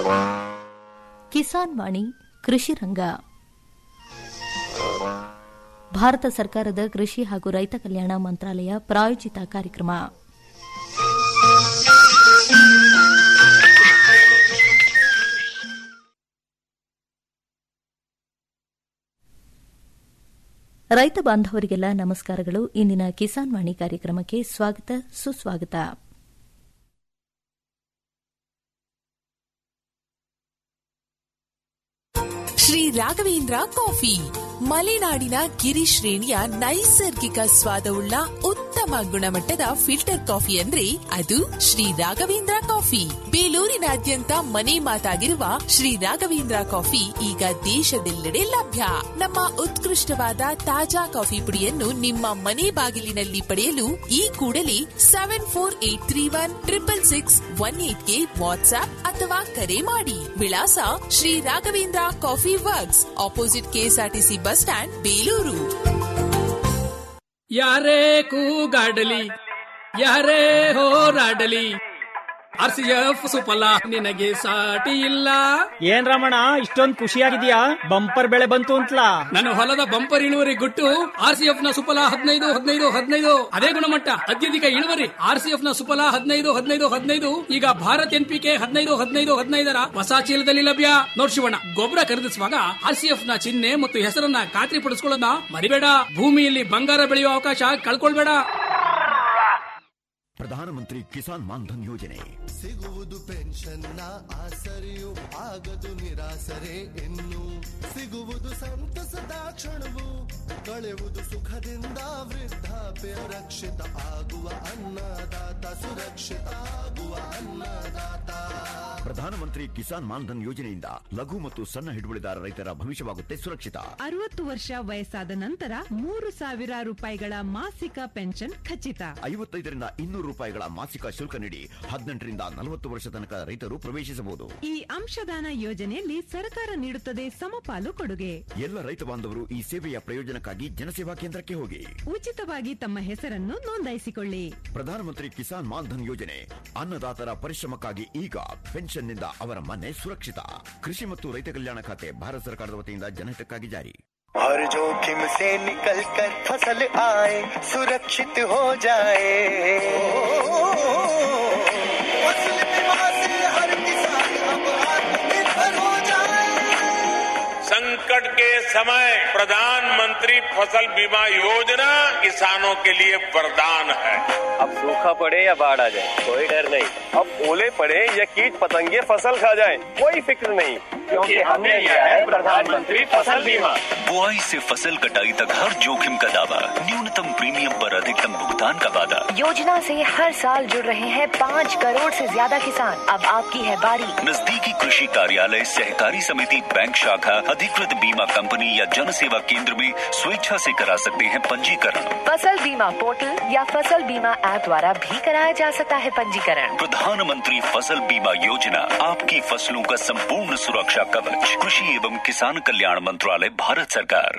ಕಿಸಾನ್ ವಾಣಿ ಕೃಷಿ ರಂಗ ಭಾರತ ಸರ್ಕಾರದ ಕೃಷಿ ಹಾಗೂ ರೈತ ಕಲ್ಯಾಣ ಮಂತ್ರಾಲಯ ಪ್ರಾಯೋಜಿತ ಕಾರ್ಯಕ್ರಮ ರೈತ ಬಾಂಧವರಿಗೆಲ್ಲ ನಮಸ್ಕಾರಗಳು ಇಂದಿನ ಕಿಸಾನ್ ವಾಣಿ ಕಾರ್ಯಕ್ರಮಕ್ಕೆ ಸ್ವಾಗತ ಸುಸ್ವಾಗತ ಶ್ರೀ ರಾಘವೇಂದ್ರ ಕಾಫಿ ಮಲೆನಾಡಿನ ಗಿರಿ ಶ್ರೇಣಿಯ ನೈಸರ್ಗಿಕ ಸ್ವಾದವುಳ್ಳ ಉತ್ತಮ ಗುಣಮಟ್ಟದ ಫಿಲ್ಟರ್ ಕಾಫಿ ಅಂದ್ರೆ ಅದು ಶ್ರೀ ರಾಘವೇಂದ್ರ ಕಾಫಿ ಬೇಲೂರಿನಾದ್ಯಂತ ಮನೆ ಮಾತಾಗಿರುವ ಶ್ರೀ ರಾಘವೇಂದ್ರ ಕಾಫಿ ಈಗ ದೇಶದೆಲ್ಲೆಡೆ ಲಭ್ಯ ನಮ್ಮ ಉತ್ಕೃಷ್ಟವಾದ ತಾಜಾ ಕಾಫಿ ಪುಡಿಯನ್ನು ನಿಮ್ಮ ಮನೆ ಬಾಗಿಲಿನಲ್ಲಿ ಪಡೆಯಲು ಈ ಕೂಡಲೇ seven four eight three one triple six one ಏಟ್ಗೆ ವಾಟ್ಸ್ಆಪ್ ಅಥವಾ ಕರೆ ಮಾಡಿ ವಿಳಾಸ Shri Raghavendra coffee works opposite KSRTC bus stand Belur ಯಾರೇ ಕೂಗಾಡಲಿ ಯಾರೇ ಹೋರಾಡಲಿ ಆರ್ ಸಿ ಎಫ್ ಸುಫಲ ನಿನಗೆ ಸಾಟಿ ಇಲ್ಲ ಏನ್ ರಮಣ ಇಷ್ಟೊಂದ್ ಖುಷಿಯಾಗಿದ್ಯಾ ಬಂಪರ್ ಬೆಳೆ ಬಂತು ಅಂತಲಾ ನನ್ನ ಹೊಲದ ಬಂಪರ್ ಇಳುವರಿ ಗುಟ್ಟು ಆರ್ ಸಿ ಎಫ್ ನ ಸುಫಲ ಹದಿನೈದು ಹದಿನೈದು ಹದಿನೈದು ಅದೇ ಗುಣಮಟ್ಟ ಅತ್ಯಧಿಕ ಇಳುವರಿ ಆರ್ ಸಿ ಎಫ್ ನ ಸುಫಲ ಹದಿನೈದು ಹದಿನೈದು ಹದಿನೈದು ಈಗ ಭಾರತ್ ಎನ್ ಪಿ ಕೆ ಹದಿನೈದು ಹದಿನೈದು ಹದಿನೈದರ ಹೊಸ ಚೀಲದಲ್ಲಿ ಲಭ್ಯ ನೋಡ್ ಶಿವಣ್ಣ ಗೊಬ್ಬರ ಖರೀದಿಸುವಾಗ ಆರ್ ಸಿ ಎಫ್ ನ ಚಿಹ್ನೆ ಮತ್ತು ಹೆಸರನ್ನ ಖಾತ್ರಿ ಪಡಿಸ್ಕೊಳ್ಳೋದನ್ನ ಮರಿಬೇಡ ಭೂಮಿಯಲ್ಲಿ ಬಂಗಾರ ಬೆಳೆಯುವ ಅವಕಾಶ ಕಳ್ಕೊಳ್ಬೇಡ ಪ್ರಧಾನಮಂತ್ರಿ ಕಿಸಾನ್ ಮಾನ್ಧನ್ ಯೋಜನೆ ಸಿಗುವುದು ಪೆನ್ಷನ್ನ ಆಸರೆಯು ಆಗದು ನಿರಾಸರೆ ಇನ್ನು ಸಿಗುವುದು ಸಂತಸದ ಕ್ಷಣವು ಕಳೆಯುವುದು ಸುಖದಿಂದ ವೃದ್ಧಾಪ್ಯ ರಕ್ಷಿತ ಆಗುವ ಅನ್ನದಾತ ಸುರಕ್ಷಿತ ಆಗುವ ಅನ್ನದಾತ ಪ್ರಧಾನಮಂತ್ರಿ ಕಿಸಾನ್ ಮಾನ್ಧನ್ ಯೋಜನೆಯಿಂದ ಲಘು ಮತ್ತು ಸಣ್ಣ ಹಿಡುವಳಿದಾರ ರೈತರ ಭವಿಷ್ಯವಾಗುತ್ತೆ ಸುರಕ್ಷಿತ ಅರವತ್ತು ವರ್ಷ ವಯಸ್ಸಾದ ನಂತರ ಮೂರು ಸಾವಿರ ರೂಪಾಯಿಗಳ ಮಾಸಿಕ ಪೆನ್ಷನ್ ಖಚಿತ ಐವತ್ತೈದರಿಂದ ಇನ್ನೂರು ರೂಪಾಯಿಗಳ ಮಾಸಿಕ ಶುಲ್ಕ ನೀಡಿ ಹದಿನೆಂಟರಿಂದ ನಲವತ್ತು ವರ್ಷ ತನಕ ರೈತರು ಪ್ರವೇಶಿಸಬಹುದು ಈ ಅಂಶದಾನ ಯೋಜನೆಯಲ್ಲಿ ಸರ್ಕಾರ ನೀಡುತ್ತದೆ ಸಮಪಾಲು ಕೊಡುಗೆ ಎಲ್ಲ ರೈತ ಬಾಂಧವರು ಈ ಸೇವೆಯ ಪ್ರಯೋಜನಕ್ಕಾಗಿ ಜನಸೇವಾ ಕೇಂದ್ರಕ್ಕೆ ಹೋಗಿ ಉಚಿತವಾಗಿ ತಮ್ಮ ಹೆಸರನ್ನು ನೋಂದಾಯಿಸಿಕೊಳ್ಳಿ ಪ್ರಧಾನಮಂತ್ರಿ ಕಿಸಾನ್ ಮಾನ್ಧನ್ ಯೋಜನೆ ಅನ್ನದಾತರ ಪರಿಶ್ರಮಕ್ಕಾಗಿ ಈಗ ಪೆನ್ಷನ್ನಿಂದ ಅವರ ಮನೆ ಸುರಕ್ಷಿತ ಕೃಷಿ ಮತ್ತು ರೈತ ಕಲ್ಯಾಣ ಖಾತೆ ಭಾರತ ಸರ್ಕಾರದ ವತಿಯಿಂದ ಜನಹಿತಕ್ಕಾಗಿ ಜಾರಿ हर जोखिम से निकल कर फसल आए सुरक्षित हो जाए फसल बीमा से हर किसान अब आत्मनिर्भर हो जाए संकट के समय प्रधानमंत्री फसल बीमा योजना किसानों के लिए वरदान है अब सूखा पड़े या बाढ़ आ जाए कोई डर नहीं अब ओले पड़े या कीट पतंगे फसल खा जाए कोई फिक्र नहीं क्योंकि हमने लिया है प्रधानमंत्री फसल बीमा बुआई से फसल कटाई तक हर जोखिम का दावा न्यूनतम प्रीमियम पर अधिकतम भुगतान का वादा योजना से हर साल जुड़ रहे हैं पाँच करोड़ से ज्यादा किसान अब आपकी है बारी नजदीकी कृषि कार्यालय सहकारी समिति बैंक शाखा अधिकृत बीमा कंपनी या जन सेवा केंद्र में स्वेच्छा से करा सकते हैं पंजीकरण फसल बीमा पोर्टल या फसल बीमा ऐप द्वारा भी कराया जा सकता है पंजीकरण प्रधानमंत्री फसल बीमा योजना आपकी फसलों का संपूर्ण सुरक्षा कवच कृषि एवं किसान कल्याण मंत्रालय भारत सरकार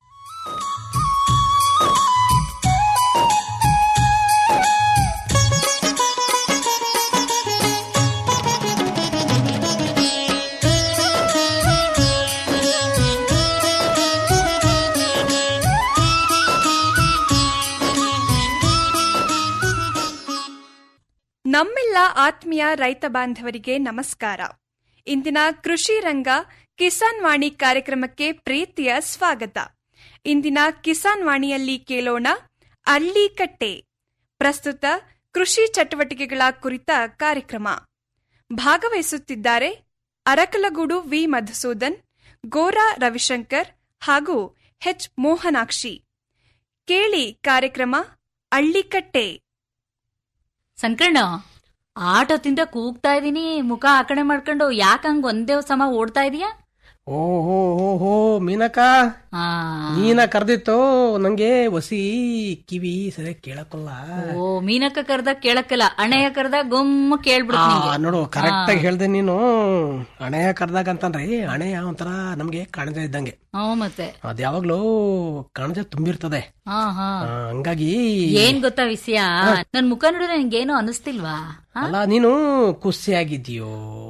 ನಮ್ಮೆಲ್ಲ ಆತ್ಮೀಯ ರೈತ ಬಾಂಧವರಿಗೆ ನಮಸ್ಕಾರ ಇಂದಿನ ಕೃಷಿ ರಂಗ ಕಿಸಾನ್ ವಾಣಿ ಕಾರ್ಯಕ್ರಮಕ್ಕೆ ಪ್ರೀತಿಯ ಸ್ವಾಗತ ಇಂದಿನ ಕಿಸಾನ್ ವಾಣಿಯಲ್ಲಿ ಕೇಳೋಣ ಅಳ್ಳಿಕಟ್ಟೆ ಪ್ರಸ್ತುತ ಕೃಷಿ ಚಟುವಟಿಕೆಗಳ ಕುರಿತ ಕಾರ್ಯಕ್ರಮ ಭಾಗವಹಿಸುತ್ತಿದ್ದಾರೆ ಅರಕಲಗೂಡು ವಿ ಮಧುಸೂದನ್ ಗೋರಾ ರವಿಶಂಕರ್ ಹಾಗೂ ಎಚ್ ಮೋಹನಾಕ್ಷಿ ಕೇಳಿ ಕಾರ್ಯಕ್ರಮ ಅಳ್ಳಿಕಟ್ಟೆ ಸಂಕರ್ಣ ಆಟೋದಿಂದ ಕೂಗ್ತಾ ಇದೀನಿ ಮುಖ ಆ ಕಡೆ ಮಾಡ್ಕೊಂಡು ಯಾಕೆ ಹಂಗ ಒಂದೇ ಸಮ ಓಡ್ತಾ ಇದೀಯಾ ಓಹೋ ಓಹೋ ಮೀನಕ್ಕ ಆ, ನೀನ ಕರ್ದಿತ್ತು ನಂಗೆ ವಸಿ ಕಿವಿ ಸರಿ ಕೇಳಕ್ಕಲ್ಲ ಓ ಮೀನಕ್ಕ ಕರ್ದ ಕೇಳಕ್ಕಲ್ಲ ಅಣೆಯ ಕರ್ದ ಗುಮ್ಮ ಕೇಳ್ಬಿಡುತ್ತೆ ಆ, ನಿಂಗೆ. ನೋಡು ಕರೆಕ್ಟ್ ಆಗಿ ಆ, ಹೇಳ್ದೆ ನೀನು ಹಣೆಯ ಕರ್ದಾಗ ಅಂತಂದ್ರೆ ಹಣೆಯ ಒಂಥರ ನಮ್ಗೆ ಕಣಜ ಇದ್ದಂಗೆ ಹ್ಞೂ ಮತ್ತೆ ಅದ್ ಯಾವಾಗ್ಲೂ ಕಣಜ ತುಂಬಿರ್ತದೆ ಹಾ ಹಾ ಆ, ಹಂಗಾಗಿ ಏನ್ ಗೊತ್ತಾ ವಿಷಯ ನನ್ ಮುಖ ನೋಡಿದ್ರೆ ನಿಂಗೇನು ಅನಿಸ್ತಿಲ್ವಾ ಅಲ್ಲ ನೀನು ಖುಷಿಯಾಗಿದ್ಯೋ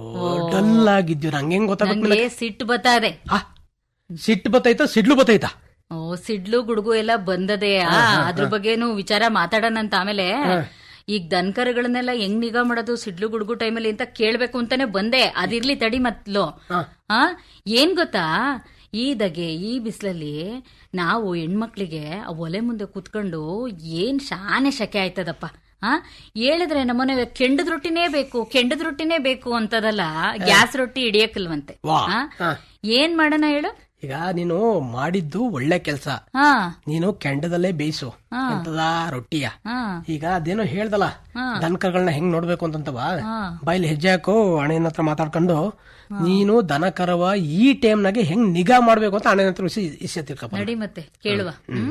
ಡಲ್ ಆಗಿದ್ಯೋ ನಂಗೆ ಹೆಂಗ್ ಗೊತ್ತಾಗುತ್ತೆ ನಂಗೆ ಸಿಟ್ಟು ಬತ್ತದೆ ಸಿಟ್ಟು ಬತ್ತೈತಾ ಸಿಡ್ಲು ಬತ್ತೈತಾ ಓ ಸಿಡ್ಲು ಗುಡುಗು ಎಲ್ಲ ಬಂದದೆ ಆ, ಅದ್ರ ಬಗ್ಗೆನು ವಿಚಾರ ಮಾತಾಡೋಣ ಅಂತ ಆಮೇಲೆ ಈಗ ದನಕರುಗಳನ್ನೆಲ್ಲ ಹೆಂಗ್ ನಿಗಾ ಮಾಡೋದು ಸಿಡ್ಲು ಗುಡುಗು ಟೈಮಲ್ಲಿ ಅಂತ ಕೇಳ್ಬೇಕು ಅಂತಾನೆ ಬಂದೆ ಅದಿರ್ಲಿ ತಡಿ ಮತ್ಲು ಆ ಏನ್ ಗೊತ್ತಾ ಈ ದಗೆ ಈ ಬಿಸಿಲಲ್ಲಿ ನಾವು ಹೆಣ್ಮಕ್ಳಿಗೆ ಆ ಒಲೆ ಮುಂದೆ ಕುತ್ಕೊಂಡು ಏನ್ ಶಾನೆ ಶಕೆ ಆಯ್ತದಪ್ಪ ಆ ಹೇಳಿದ್ರೆ ನಮ್ಮನೆ ಕೆಂಡದ ರೊಟ್ಟಿನೇ ಬೇಕು ಕೆಂಡದ ರೊಟ್ಟಿನೇ ಬೇಕು ಅಂತದಲ್ಲ ಗ್ಯಾಸ್ ರೊಟ್ಟಿ ಹಿಡಿಯಕ್ಕಿಲ್ವಂತೆ ವಾ. ಆ? ಹಾ. ಏನ್ ಮಾಡೋಣ ಹೇಳು ಈಗ ನೀನು ಮಾಡಿದ್ದು ಒಳ್ಳೆ ಕೆಲ್ಸ ಹಾ ನೀನು ಕೆಂಡದಲ್ಲೇ ಬೇಯಿಸು ಹಾ. ಎಂತದ ರೊಟ್ಟಿಯ ಹಾ ಈಗ ಅದೇನೋ ಹೇಳ್ದಲ್ಲ ಹಾ. ದನಕರುಗಳನ್ನ ಹೆಂಗ್ ನೋಡ್ಬೇಕು ಅಂತಂತವ ಹಾ. ಬಾಯ್ಲಿ ಹೆಜ್ಜೆ ಹಾಕು ಅಣ್ಣನ ಹತ್ರ ಮಾತಾಡ್ಕೊಂಡು ನೀನು ದನ ಕರವ ಈ ಟೈಮ್ನಾಗೆ ಹೆಂಗ್ ನಿಗಾ ಮಾಡ್ಬೇಕು ಅಂತ ಅಣ್ಣನ ಹತ್ರ ಇಸಿ ಇಸಿ ತಿಳ್ಕಪ್ಪ ನಡಿ ಮತ್ತೆ ಕೇಳುವ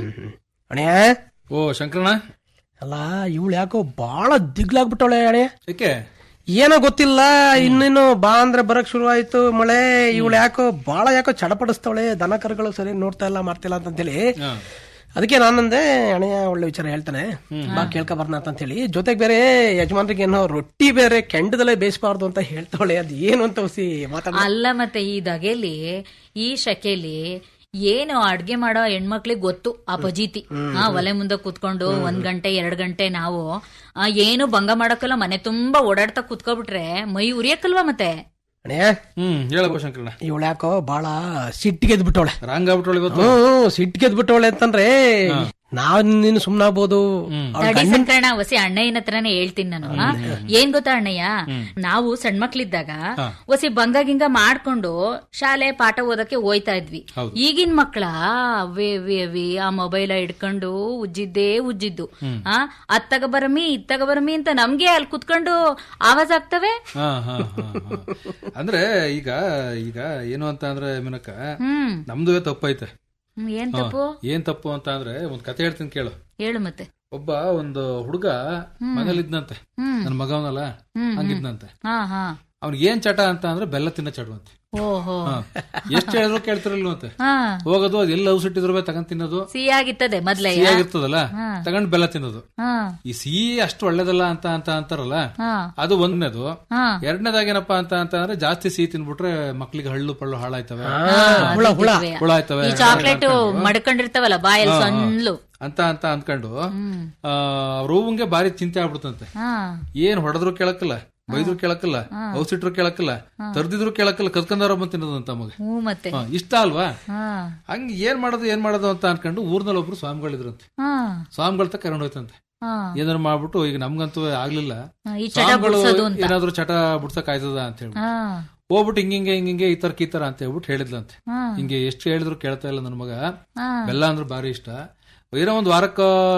ಅಣೆ ಓ ಶಂಕರಣ್ಣ ಅಲ್ಲ ಇವಳು ಯಾಕೋ ಬಾಳ ದಿಗ್ಲಾಗ್ಬಿಟ್ಟವಳೆ ಅಣೆ ಏಕೆ ಏನೋ ಗೊತ್ತಿಲ್ಲ ಇನ್ನೇನು ಬಾ ಅಂದ್ರೆ ಬರಕ್ ಶುರು ಆಯ್ತು ಮಳೆ ಇವಳು ಯಾಕೋ ಬಾಳ ಯಾಕೋ ಚಡಪಡಿಸ್ತವಳೆ ದನ ಕರುಗಳು ಸರಿ ನೋಡ್ತಾ ಇಲ್ಲ ಮಾಡ್ತಿಲ್ಲ ಅಂತಂತೇಳಿ ಅದಕ್ಕೆ ನಾನಂದೆ ಅಣೆಯ ಒಳ್ಳೆ ವಿಚಾರ ಹೇಳ್ತಾನೆ ಬಾ ಕೇಳ್ಕ ಬರ್ನ ಅಂತ ಹೇಳಿ ಜೊತೆಗೆ ಬೇರೆ ಯಜಮಾನ್ರಿಗೆ ಏನೋ ರೊಟ್ಟಿ ಬೇರೆ ಕೆಂಡದಲ್ಲೇ ಬೇಯಿಸಬಾರ್ದು ಅಂತ ಹೇಳ್ತಾವಳೆ ಅದ್ ಏನು ಅಂತ ಹೊಸಿ ಮಾತಾಡ ಅಲ್ಲ ಮತ್ತೆ ಈ ದಗೆಲಿ ಈ ಶಕೆಲಿ ಏನು ಅಡ್ಗೆ ಮಾಡೋ ಹೆಣ್ಮಕ್ಳಿಗೆ ಗೊತ್ತು ಆ ಪಜೀತಿ ಆ ಒಲೆ ಮುಂದೆ ಕೂತ್ಕೊಂಡು ಒಂದ್ ಗಂಟೆ ಎರಡ್ ಗಂಟೆ ನಾವು ಆ, ಏನು ಭಂಗ ಮಾಡಕ್ಕಲ್ಲ ಮನೆ ತುಂಬಾ ಓಡಾಡ್ತಾ ಕೂತ್ಕೊಬಿಟ್ರೆ ಮೈ ಉರಿಯಕ್ಕಲ್ವಾ ಮತ್ತೆ ಅಣೆ ಹ್ಮ್ ಹೇಳಪ್ಪ ಶಂಕರಣ್ಣ ಇವಳು ಯಾಕೋ ಬಾಳ ಸಿಟ್ಟಿಗೆದ್ಬಿಟ್ಟವಳೆ ರಾಂಗ್ ಆಗ್ಬಿಟ್ಟೊಳಗೆ ಗೊತ್ತು ಹ್ಮ್ ಸಿಟ್ಟಿಗೆದ್ಬಿಟ್ಟವಳೆ ಅಂತಂದ್ರೆ ನಾವ್ ನೀನು ಸುಮ್ನಾಗ್ಬೋದು ಅವ್ಳ್ ತಡಿ ಗಂಡನ್- ಸಂಕರಣ ಹೊಸಿ ಅಣ್ಣಯ್ಯನ ಹತ್ರನೇ ಹೇಳ್ತೀನಿ ನಾನು ಆ? ಏನ್ ಗೊತ್ತಾ ಅಣ್ಣಯ್ಯ ನಾವು ಸಣ್ಣ ಮಕ್ಳಿದ್ದಾಗ ಹೊಸಿ ಭಂಗ ಗಿಂಗ ಮಾಡ್ಕೊಂಡು ಶಾಲೆ ಪಾಠ ಓದಕ್ಕೆ ಹೋಯ್ತಾ ಇದ್ವಿ ಹೌದು. ಈಗಿನ ಮಕ್ಳ ಅವೇ ಅವೇ ಅವೇ ಆ ಮೊಬೈಲ್ ಹಿಡ್ಕೊಂಡು ಉಜ್ಜಿದ್ದೇ ಉಜ್ಜಿದ್ದು ಆ ಅತ್ತಗ ಬರಮಿ ಇತ್ತಗ ಬರಮಿ ಅಂತ ನಮ್ಗೆ ಅಲ್ಲಿ ಕುತ್ಕೊಂಡು ಆವಾಜ್ ಆಗ್ತವೆ ಹಾ ಹಾ ಹಾ ಹಾ. ಅಂದ್ರೆ ಈಗ ಈಗ ಏನು ಅಂತ ಅಂದ್ರೆ ಮಿನಕ ಹ್ಮ್ ನಮ್ದುವೆ ತಪ್ಪೈತೆ ಹ್ಮ್, ಏನ್ ಹಾ. ತಪ್ಪು ಏನ್ ತಪ್ಪು ಅಂತ ಅಂದ್ರೆ ಒಂದ್ ಕತೆ ಹೇಳ್ತೀನಿ ಕೇಳು ಹೇಳು ಮತ್ತೆ ಒಬ್ಬ ಒಂದು ಹುಡುಗ ಮನೇಲಿದ್ನಂತೆ ಹ್ಮ್. ನನ್ ಮಗವನಲ್ಲ ಹ್ಮ್, ಹ್ಮ್. ಹಂಗಿದ್ನಂತೆ ಹಾ ಹಾ ಅವ್ನಿಗೆ ಏನ್ ಚಟ ಅಂತ ಅಂದ್ರೆ ಬೆಲ್ಲ ತಿನ್ನ ಚಟವಂತೆ ಓಹೋ ಎಷ್ಟ್ ಹೇಳಿದ್ರು ಕೇಳ್ತಿರಲ್ವಂತೆ ಹಾ ಹೋಗೋದು ಅದು ಎಲ್ಲ ಔಷಧಿದ್ರು ತಗೊಂಡ್ ತಿನ್ನೋದು ಸಿಹಿಯಾಗಿತ್ತದೆ ಮೊದ್ಲೇ ಸಿಹಿಯಾಗಿರ್ತದಲ್ಲ ಹಾ. ತಗೊಂಡ್ ಬೆಲ್ಲ ತಿನ್ನೋದು ಹಾ ಈ ಸಿಹಿ ಅಷ್ಟು ಒಳ್ಳೇದಲ್ಲ ಅಂತ ಅಂತ ಅಂತಾರಲ್ಲ ಹಾ ಅದು ಒಂದನೇದು ಹಾ ಎರಡನೇದಾಗೇನಪ್ಪ ಅಂತ ಅಂತ ಅಂದ್ರೆ ಜಾಸ್ತಿ ಸಿಹಿ ತಿನ್ಬಿಟ್ರೆ ಮಕ್ಳಿಗೆ ಹಳ್ಳು ಪಳ್ಳು ಹಾಳಾಯ್ತವೆ ಹುಳ ಹುಳ ಹುಳ ಆಯ್ತವೆ ಈ ಚಾಕ್ಲೇಟ್ ಮಡ್ಕೊಂಡಿರ್ತಾವಲ್ಲ ಬಾಯಲ್ಲಿ ಸಣ್ಣ ಅಂತ ಅಂತ ಅನ್ಕೊಂಡು ಆ, ಅವ್ರ ಹೂವಂಗೆ ಬಾರಿ ಚಿಂತೆ ಆಗ್ಬಿಡ್ತಂತೆ ಹಾ ಏನ್ ಹೊಡೆದ್ರು ಕೇಳಕ್ಕಲ್ಲ ಬೈದ್ರು ಕೇಳಕ್ಕಲ್ಲ ಔಸಿಟ್ರು ಕೇಳಕ್ಕಲ್ಲ ತರ್ದಿದ್ರು ಕೇಳಕ್ಕಲ್ಲ ಕತ್ಕೊಂಡವ್ರ ಬಂದ್ ತಿನ್ನೋದಂತ ಮಗ ಹ್ಞೂ ಮತ್ತೆ ಹಾ, ಇಷ್ಟ ಅಲ್ವಾ ಹಾ ಹಂಗ ಏನ್ ಮಾಡೋದು ಏನ್ ಮಾಡೋದು ಅಂತ ಅನ್ಕೊಂಡು ಊರ್ನಲ್ಲಿ ಒಬ್ರು ಸ್ವಾಮಿಗಳಿದ್ರಂತೆ ಹಾ ಸ್ವಾಮಿಗಳ ತಕ್ಕ ಕರ್ಕೊಂಡು ಹೋಯ್ತಂತೆ ಹಾ ಏನಾರು ಮಾಡ್ಬಿಟ್ಟು ಈಗ ನಮ್ಗಂತೂ ಆಗ್ಲಿಲ್ಲ ಹಾ, ಈ ಚಟ ಸ್ವಾಮಿಗಳು ಬಿಡ್ಸೋದು ಅಂತ. ಏನಾದ್ರು ಚಟ ಬಿಡ್ಸಕ್ ಆಯ್ತದ ಅಂತ ಹೇಳಿ ಹಾ ಹೋಗ್ಬಿಟ್ಟು ಹಿಂಗಿಂಗೆ ಹಿಂಗಿಂಗೆ ಈ ತರ ಈ ತರ ಅಂತ ಹೇಳ್ಬಿಟ್ಟು ಹೇಳಿದ್ಲಂತೆ ಹಾ ಹಿಂಗೆ ಎಷ್ಟು ಹೇಳಿದ್ರು ಕೇಳ್ತಾ ಇಲ್ಲ ನನ್ನ ಮಗ ಹಾ ಬೆಲ್ಲ ಅಂದ್ರೆ ಬಾರಿ ಇಷ್ಟ ಏನೋ ಒಂದ್ ವಾರಕ್ಕ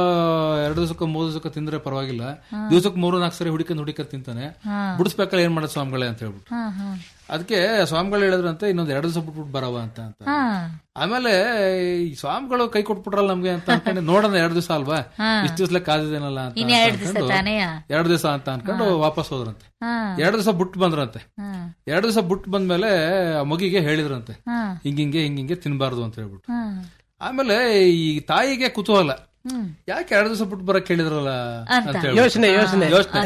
ಎರಡು ದಿವಸಕ್ಕ ಮೂರು ದಿವಸಕ್ಕ ತಿಂದ್ರೆ ಪರವಾಗಿಲ್ಲ ದಿವಸಕ್ಕೆ ಮೂರು ನಾಲ್ಕು ಸರಿ ಹುಡುಕಂದ್ ಹುಡುಕ ತಿಂತಾನೆ ಹಾ ಬಿಡಿಸ್ಬೇಕಲ್ಲ ಏನ್ ಮಾಡೋದು ಸ್ವಾಮಿಗಳೇ ಅಂತ ಹೇಳ್ಬಿಟ್ಟು ಹಾ ಹಾ ಅದಕ್ಕೆ ಸ್ವಾಮಿಗಳು ಹೇಳಿದ್ರಂತೆ ಇನ್ನೊಂದ್ ಎರಡು ದಿವಸ ಬಿಟ್ಬಿಟ್ಟು ಬರವ ಅಂತ ಅಂತ ಹಾ ಆಮೇಲೆ ಈ ಸ್ವಾಮಿಗಳು ಕೈ ಕೊಟ್ಬಿಟ್ರಲ್ಲ ನಮ್ಗೆ ಅಂತ ಅನ್ಕೊಂಡು ನೋಡೋಣ ಎರಡು ದಿವಸ ಅಲ್ವಾ ಹಾ. ಇಷ್ಟು ದಿವಸ ಕಾದಿದೇನಲ್ಲ ಅಂತ ಇನ್ ಎರಡ್ ದಿವಸ ಅನ್ಕೊಂಡು ತಾನೆಯ ಎರಡು ದಿವಸ ಅಂತ ಅನ್ಕೊಂಡು ವಾಪಸ್ ಹೋದ್ರಂತೆ ಹಾ ಎರಡು ದಿವಸ ಬಿಟ್ಟು ಬಂದ್ರಂತೆ ಹಾ ಎರಡು ದಿವಸ ಬಿಟ್ಟು ಬಂದ್ಮೇಲೆ ಆ ಮಗಿಗೆ ಹೇಳಿದ್ರಂತೆ ಹಾ ಹಿಂಗಿಂಗೆ ಹಿಂಗಿಂಗೆ ತಿನ್ಬಾರ್ದು ಅಂತ ಹೇಳ್ಬಿಟ್ಟು ಹಾ ಆಮೇಲೆ ಈ ತಾಯಿಗೆ ಕುತೂಹಲ ಹ್ಮ್ ಯಾಕೆ ಎರಡು ದಿವಸ ಬಿಟ್ಟು ಬರಕ್ ಹೇಳಿದ್ರಲ್ಲ ಅಂತ. ಅಂತ ಹೇಳ್ಬಿಟ್ಟು. ಯೋಚನೆ ಯೋಚನೆ ಯೋಚನೆ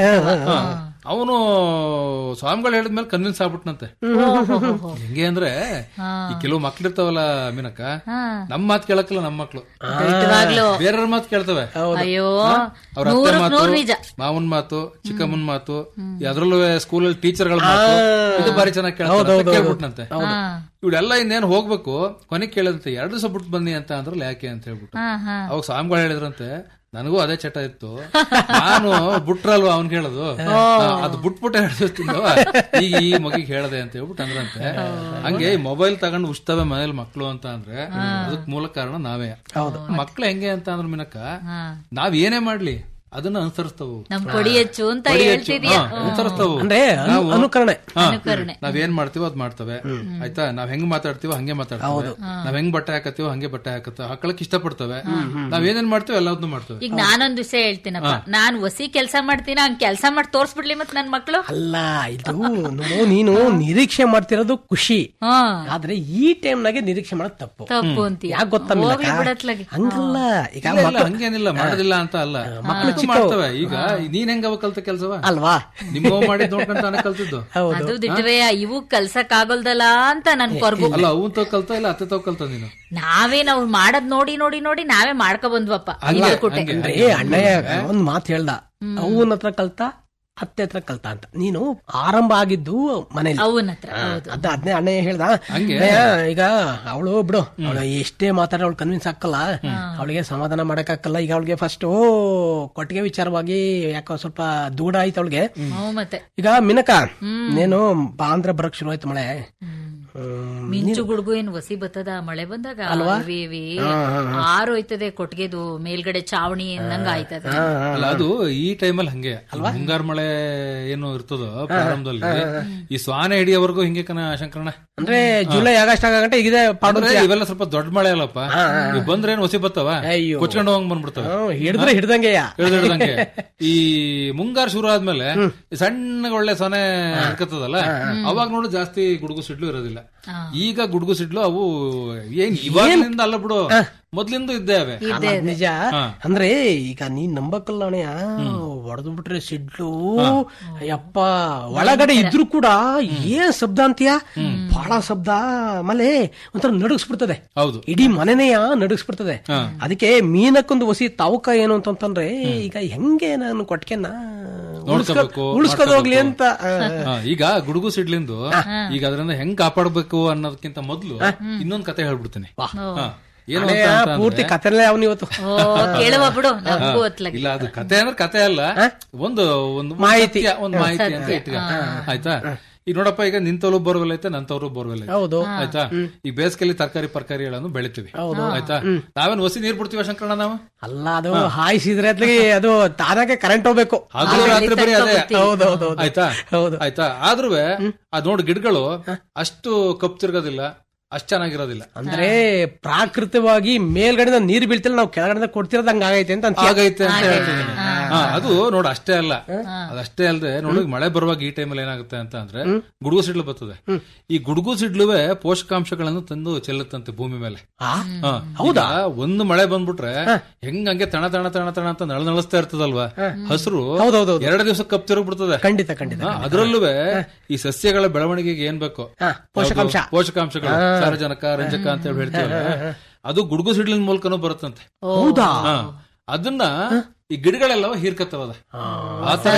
ಅವನು ಸ್ವಾಮಿಗಳು ಹೇಳಿದ್ಮೇಲೆ ಕನ್ವಿನ್ಸ್ ಆಗ್ಬಿಟ್ನಂತೆ ಹೆಂಗೆ ಅಂದ್ರೆ ಈ ಕೆಲವು ಮಕ್ಳಿರ್ತಾವಲ್ಲ ಮೀನಕ್ಕ ಹಾ ನಮ್ ಮಾತ್ ಕೇಳಕ್ಕಲ್ಲ ನಮ್ ಮಕ್ಳು ಖಂಡಿತವಾಗ್ಲೂ. ಬೇರೆಯವ್ರ ಮಾತು ಕೇಳ್ತವೆ ಅಯ್ಯೋ ಅವ್ರ ಅತ್ತೆ ನೂರಕ್ ಮಾತು ನೂರ್ ನಿಜ ಮಾವನ್ ಮಾತು ಚಿಕ್ಕಮ್ಮನ್ ಮಾತು ಅದ್ರಲ್ಲೂ ಸ್ಕೂಲಲ್ಲಿ ಟೀಚರ್ಗಳ ಮಾತು ಇದು ಬಾರಿ ಚೆನ್ನಾಗಿ ಕೇಳ್ತಾರೆ ಕೇಳ್ಬಿಟ್ನಂತೆ ಹಾ ಇವಳೆಲ್ಲ ಇನ್ನೇನು ಹೋಗ್ಬೇಕು ಕೊನೆಗೆ ಕೇಳಿದಂತೆ ಎರಡು ದಿವಸ ಬಿಟ್ಟು ಬನ್ನಿ ಅಂತ ಅಂದ್ರಲ್ಲ ಯಾಕೆ ಅಂತ ಹೇಳ್ಬಿಟ್ಟು ಹಾ ಹಾ ಅವಾಗ ಸ್ವಾಮಿಗಳು ಹೇಳಿದ್ರಂತೆ ನನಗೂ ಅದೇ ಚಟ ಇತ್ತು ನಾನು ಬಿಟ್ರಲ್ವಾ ಅವ್ನ್ ಹೇಳೋದು ಅದು ಬಿಟ್ಬಿಟ್ಟೆ ಎರಡು ದಿವಸ ತಿಂದವ ಈಗ ಈ ಮಗಿಗೆ ಹೇಳದೆ ಅಂತ ಹೇಳ್ಬಿಟ್ಟು ಅಂದ್ರಂತೆ ಹಂಗೆ ಮೊಬೈಲ್ ತಗೊಂಡು ಉಚ್ತವೆ ಮನೇಲಿ ಮಕ್ಳು ಅಂತ ಅಂದ್ರೆ ಅದಕ್ ಮೂಲ ಕಾರಣ ನಾವೇ ಮಕ್ಳು ಹೆಂಗೆ ಅಂತ ಅಂದ್ರೆ ಮಿನಕ ಹಾ ನಾವ್ ಏನೇ ಮಾಡ್ಲಿ ಅದನ್ನ ಅನುಸರಿಸ್ತವು ನಮ್ ಕೊಡಿ ಹೆಚ್ಚು ಅಂತ ಬಡಿ ಹೆಚ್ಚು. ಹೇಳ್ತಿದ್ಯಾ ಹಾ, ಅನುಸರಿಸ್ತವು ಅಂದ್ರೆ ಅನು- ನಾವು- ಅನುಕರಣೆ ಹಾ, ಅನುಕರಣೆ. ನಾವ್ ಏನ್ ಮಾಡ್ತೀವೋ ಅದ್ ಮಾಡ್ತವೆ ಆಯ್ತಾ ನಾವ್ ಹೆಂಗ್ ಮಾತಾಡ್ತೀವೋ ಹಂಗೆ ಮಾತಾಡ್ತವೆ ನಾವ್ ಹೆಂಗ್ ಬಟ್ಟೆ ಹಾಕತ್ತೀವೋ ಹಂಗೆ ಬಟ್ಟೆ ಹಾಕತ್ತವೆ ಹಾಕೊಳಕ್ ಇಷ್ಟಪಡ್ತವೆ ನಾವ್ ಏನೇನ್ ಮಾಡ್ತೀವೋ ಎಲ್ಲದನ್ನು ಮಾಡ್ತವೆ ಈಗ ನಾನೊಂದ್ ವಿಷಯ ಹೇಳ್ತೀನಪ್ಪ ನಾನ್ ಹೊಸಿ ಕೆಲ್ಸ ಮಾಡ್ತೀನ ಹಂಗ್ ಕೆಲ್ಸ ಮಾಡಿ ತೋರ್ಸ್ಬಿಡ್ಲಿ ಮತ್ ನನ್ ಮಕ್ಳು ಅಲ್ಲ ಇದು ನೋಡು ನೀನು ನಿರೀಕ್ಷೆ ಮಾಡ್ತಿರೋದು ಖುಷಿ ಹಾ ಆದ್ರೆ ಈ ಟೈಮ್ನಾಗೆ ನಿರೀಕ್ಷೆ ಮಾಡೋದು ತಪ್ಪು ತಪ್ಪು ಅಂತೀಯ ಯಾಕೆ ಗೊತ್ತಾ ಹೋಗ್ಲಿ ಮೀನಕ್ಕ? ಬಿಡತ್ಲಾಗೆ ಹಂಗಲ್ಲ ಈಗ ಇಲ್ಲ, ಇಲ್ಲ, ಮಕ್ಳು ಹಂಗೇನಿಲ್ಲ ಮಾಡೋದಿಲ್ಲ ಅಂತ ಅಲ್ಲ ಮಕ್ಳು ಚಿಕ್ಕ ಮಾಡ್ತವೆ ಈಗ ನೀನ್ ಹೆಂಗ ಅವ ಕಲ್ತ ಕೆಲ್ಸವ ಅಲ್ವಾ ನಿಮ್ಮ ಮಾಡಿದ್ ನೋಡ್ಕೊಂಡ್ ತಾನೇ ಕಲ್ತಿದ್ದು ಅದು ದಿಟ್ಟವೇ ಇವು ಕಲ್ಸಕ್ ಆಗೋಲ್ದಲ್ಲ ಅಂತ ನನ್ ಕೊರ್ಗು ಅಲ್ಲ ಅವನ್ ತಾವ್ ಕಲ್ತ ಇಲ್ಲ ಅತ್ತೆ ತಾವ್ ಕಲ್ತ ನೀನು ನಾವೇ ನಾವು ಮಾಡದ್ ನೋಡಿ ನೋಡಿ ನೋಡಿ ನಾವೇ ಮಾಡ್ಕೊ ಬಂದ್ವಪ್ಪ ಹಂಗೆ, ಇದು ಕುಟೆ. ಹಂಗೆ. ಅಂದ್ರೆ ಅಣ್ಣಯ್ಯ ಒಂದ್ ಮಾತು ಹೇಳ್ದ ಅವನ ಹತ್ರ ಕಲ್ತ ಅತ್ತೆ ಹತ್ರ ಕಲ್ತ ಅಂತ ನೀನು ಆರಂಭ ಆಗಿದ್ದು ಮನೇಲಿ ಅವನ ಹತ್ರ ಹೌದು ಅದ ಅದನ್ನೇ ಅಣ್ಣಯ್ಯ ಹೇಳ್ದ ಹಂಗೆ? ಅಣ್ಣಯ್ಯ, ಈಗ ಅವಳು ಬಿಡು ಅವಳು ಎಷ್ಟೇ ಮಾತಾಡ ಅವಳು ಕನ್ವಿನ್ಸ್ ಹಾಕಲ್ಲ ಅವಳಿಗೆ ಸಮಾಧಾನ ಮಾಡಕ್ ಹಾಕಲ್ಲ ಈಗ ಅವಳಿಗೆ ಫಸ್ಟ್ ಕೊಟ್ಟಿಗೆ ವಿಚಾರವಾಗಿ ಯಾಕೋ ಸ್ವಲ್ಪ ದೂಡ ಆಯ್ತು ಅವಳಿಗೆ ಹ್ಞೂ ಮತ್ತೆ ಈಗ ಮಿನಕ ನೀನು ಬಾ ಅಂದ್ರೆ ಬರಕ್ ಶುರು ಆಯ್ತು ಮಳೆ ಹ್ಮ್, ಮಿಂಚು ಗುಡುಗು ಏನ್ ವಸಿ ಬತ್ತದ ಮಳೆ ಬಂದಾಗ ಅಲ್ವಾ? ಇವಿ ಇವಿ ಹಾ, ಹಾ, ಹಾ. ಆರೋಯ್ತದೆ ಕೊಟ್ಟಿಗೆದು ಮೇಲ್ಗಡೆ ಚಾವಣಿ ಅನ್ನಂಗ ಆಯ್ತದ ಅಲ್ಲ ಅದು ಈ ಟೈಮಲ್ಲಿ ಹಂಗೆ ಮುಂಗಾರು ಮಳೆ ಏನು ಇರ್ತದೋ ಪ್ರಾರಂಭದಲ್ಲಿ ಈ ಸ್ವಾನೆ ಹಿಡಿಯೋವರೆಗೂ ಹಿಂಗೆ ಕನ ಶಂಕರಣ್ಣ ಅಂದ್ರೆ ಜುಲೈ ಆಗಸ್ಟ್ ಆಗಂಟ ಈಗಿದೆ ಪಾಡು ಅಂದ್ರೆ ಇವೆಲ್ಲ ಸ್ವಲ್ಪ ದೊಡ್ಡ ಮಳೆ ಅಲ್ಲಪ್ಪ ಇವ್ ಬಂದ್ರೆ ಏನ್ ಹೊಸಿ ಬತ್ತವ ಅಯ್ಯೋ. ಕೊಚ್ಕೊಂಡು ಹೋಗಂಗ್ ಬಂದ್ಬಿಡ್ತವೆ ಹಿಡಿದ್ರೆ ಹಿಡ್ದಂಗೆಯ ಹಿಡ್ದಿಡ್ದಂಗೆ. ಈ ಮುಂಗಾರು ಶುರು ಆದ್ಮೇಲೆ ಈ ಸಣ್ಣ ಒಳ್ಳೆ ಸೊನೆ ಹಿಡ್ಕತ್ತದಲ್ಲ ಅವಾಗ ನೋಡು ಜಾಸ್ತಿ ಗುಡುಗು ಸಿಡ್ಲು ಇರೋದಿಲ್ಲ ಈಗ ಗುಡುಗು ಸಿಡ್ಲು ಅವು ಏನ್ ಇವಾಗಿನಿಂದ ಅಲ್ಲ ಬಿಡು ಮೊದ್ಲಿಂದ ಇದ್ದೇವೆ ಅಲ್ಲ, ಅದ್ ನಿಜ ಹಾ. ಅಂದ್ರೆ ಈಗ ನೀನ್ ನಂಬಕ್ಕಲ್ಲ ಅಣೆಯ ಹೊಡೆದು ಬಿಟ್ರೆ ಸಿಡ್ಲು ಯಪ್ಪ ಒಳಗಡೆ ಇದ್ರು ಕೂಡ ಏನ್ ಶಬ್ದ ಅಂತೀಯ ಬಹಳ ಶಬ್ದ ಆಮೇಲೆ ಒಂಥರ ನಡುಗಿಸ್ಬಿಡ್ತದೆ ಹೌದು ಇಡೀ ಮನೆನೆಯ ನಡುಗಿಸ್ಬಿಡ್ತದೆ ಅದಕ್ಕೆ ಮೀನಕ್ಕೊಂದು ಹೊಸಿ ತಾವಕ ಏನು ಅಂತಂತಂದ್ರೆ ಈಗ ಹೆಂಗೆ ನಾನು ಕೊಟ್ಕೆನ ನೋಡ್ಕೋಬೇಕು ಉಳಿಸ್ಕೋದೋಗ್ಲಿ ಅಂತ ಆ, ಹಾ, ಈಗ ಗುಡುಗು ಸಿಡ್ಲಿಂದು ಈಗ ಅದರಿಂದ ಹೆಂಗ್ ಕಾಪಾಡಬೇಕು ಅನ್ನೋದಕ್ಕಿಂತ ಮೊದ್ಲು ಇನ್ನೊಂದ್ ಕತೆ ಹೇಳ್ಬಿಡ್ತೀನಿ ಹಾ. ಏನು ಅಂತ ಅಣೆಯ ಅಂತ ಪೂರ್ತಿ ಅಂದ್ರೆ- ಕತೆಲೇ ಅವನು ಇವತ್ತು ಓ ಕೇಳುವ ಬಿಡು ನಮಗೂ ಹೊತ್ಲಾಗಿ ಇಲ್ಲ ಅದು ಕತೆ ಅಂದ್ರೆ ಕತೆ ಅಲ್ಲ ಒಂದು ಒಂದು ಮಾಹಿತಿ. ಸತ್ಯ, ಒಂದು ಮಾಹಿತಿ ಅಂತ ಇಟ್ಕ ಆಯ್ತಾ ಈಗ ನೋಡಪ್ಪ ಈಗ ನಿಂತವ್ರು ಬೋರ್ವೆಲ್ ಐತೆ ನಂತವ್ರು ಬೋರ್ವೆಲ್ ಐತೆ ಹೌದು ಆಯ್ತಾ ಈ ಬೇಸಿಗೆಲಿ ತರಕಾರಿ ಪರ್ಕಾರಿಗಳನ್ನು ಬೆಳಿತೀವಿ ಆಯ್ತಾ ನಾವೇನ್ ಹೊಸಿ ನೀರ್ ಬಿಡ್ತೀವ ಶಂಕರಣ್ಣ ನಾವು ಅಲ್ಲ ಅದು ಹಾಯಿಸಿದ್ರೆ ಅತ್ಲಾಗಿ ಅದು ತಾನಾಗೆ ಕರೆಂಟ್ ಹೋಗ್ಬೇಕು ಹಗಲು ರಾತ್ರಿ ಬರೀ ಅದೇ ಹೌದೌದು ಆಯ್ತಾ ಹೌದು ಆಯ್ತಾ ಆದ್ರೂ ಅದ್ ನೋಡಿ ಗಿಡಗಳು ಅಷ್ಟು ಕಪ್ ತಿರ್ಗೋದಿಲ್ಲ ಅಷ್ಟ್ ಚೆನ್ನಾಗಿರೋದಿಲ್ಲ ಅಂದ್ರೆ ಪ್ರಾಕೃತವಾಗಿ ಮೇಲ್ಗಡೆ ನೀರು ಬೀಳ್ತಿಲ್ಲ ನಾವು ಕೆಳಗಡೆ ಕೊಡ್ತಿರೋದು ಹಂಗ ಆಗೈತೆ ಅಂತ ಅಂತೀಯ. ಆಗೈತೆ ಅಂತ ಹೇಳ್ತಿದ್ದೀನಿ. ಹಾ, ಅದು ನೋಡು ಅಷ್ಟೇ ಅಲ್ಲ ಅದಷ್ಟೇ ಅಲ್ಲದೆ ನೋಡು ಈಗ ಮಳೆ ಬರುವಾಗ ಈ ಟೈಮಲ್ಲಿ ಏನಾಗುತ್ತೆ ಅಂತ ಅಂದ್ರೆ ಗುಡುಗು ಸಿಡ್ಲು ಬರ್ತದೆ ಈ ಗುಡುಗು ಸಿಡ್ಲುವೆ ಪೋಷಕಾಂಶಗಳನ್ನು ತಂದು ಚೆಲ್ಲುತ್ತಂತೆ ಭೂಮಿ ಮೇಲೆ ಆ? ಹಾ, ಹೌದಾ? ಈಗ ಒಂದು ಮಳೆ ಬಂದ್ಬಿಟ್ರೆ ಹೆಂಗ್ ಹಂಗೆ ತಣ ತಣ ತಣ ತಣ ಅಂತ ನಳ ನಳಸ್ತಾ ಇರ್ತದಲ್ವಾ ಹಸಿರು ಹೌದೌದು ಎರಡು ದಿವಸ ಕಪ್ ತಿರುಗ್ಬಿಡ್ತದೆ ಖಂಡಿತ ಖಂಡಿತ ಅದ್ರಲ್ಲೂ ಈ ಸಸ್ಯಗಳ ಬೆಳವಣಿಗೆಗೆ ಏನ್ ಬೇಕು ಹಾ, ಪೋಷಕಾಂಶ. ಯಾವ್ದು? ಪೋಷಕಾಂಶಗಳು ಸಾರಜನಕ ರಂಜಕ ಅಂತ ಹೇಳಿ ಹೇಳ್ತೀವಲ್ಲ ಅದು ಗುಡುಗು ಸಿಡ್ಲಿನ ಮೂಲಕನೂ ಬರುತ್ತಂತೆ ಹೌದಾ ಹಾ. ಅದನ್ನ ಈ ಗಿಡಗಳೆಲ್ಲವ ಹೀರ್ಕತ್ತವದ ಆ ತರ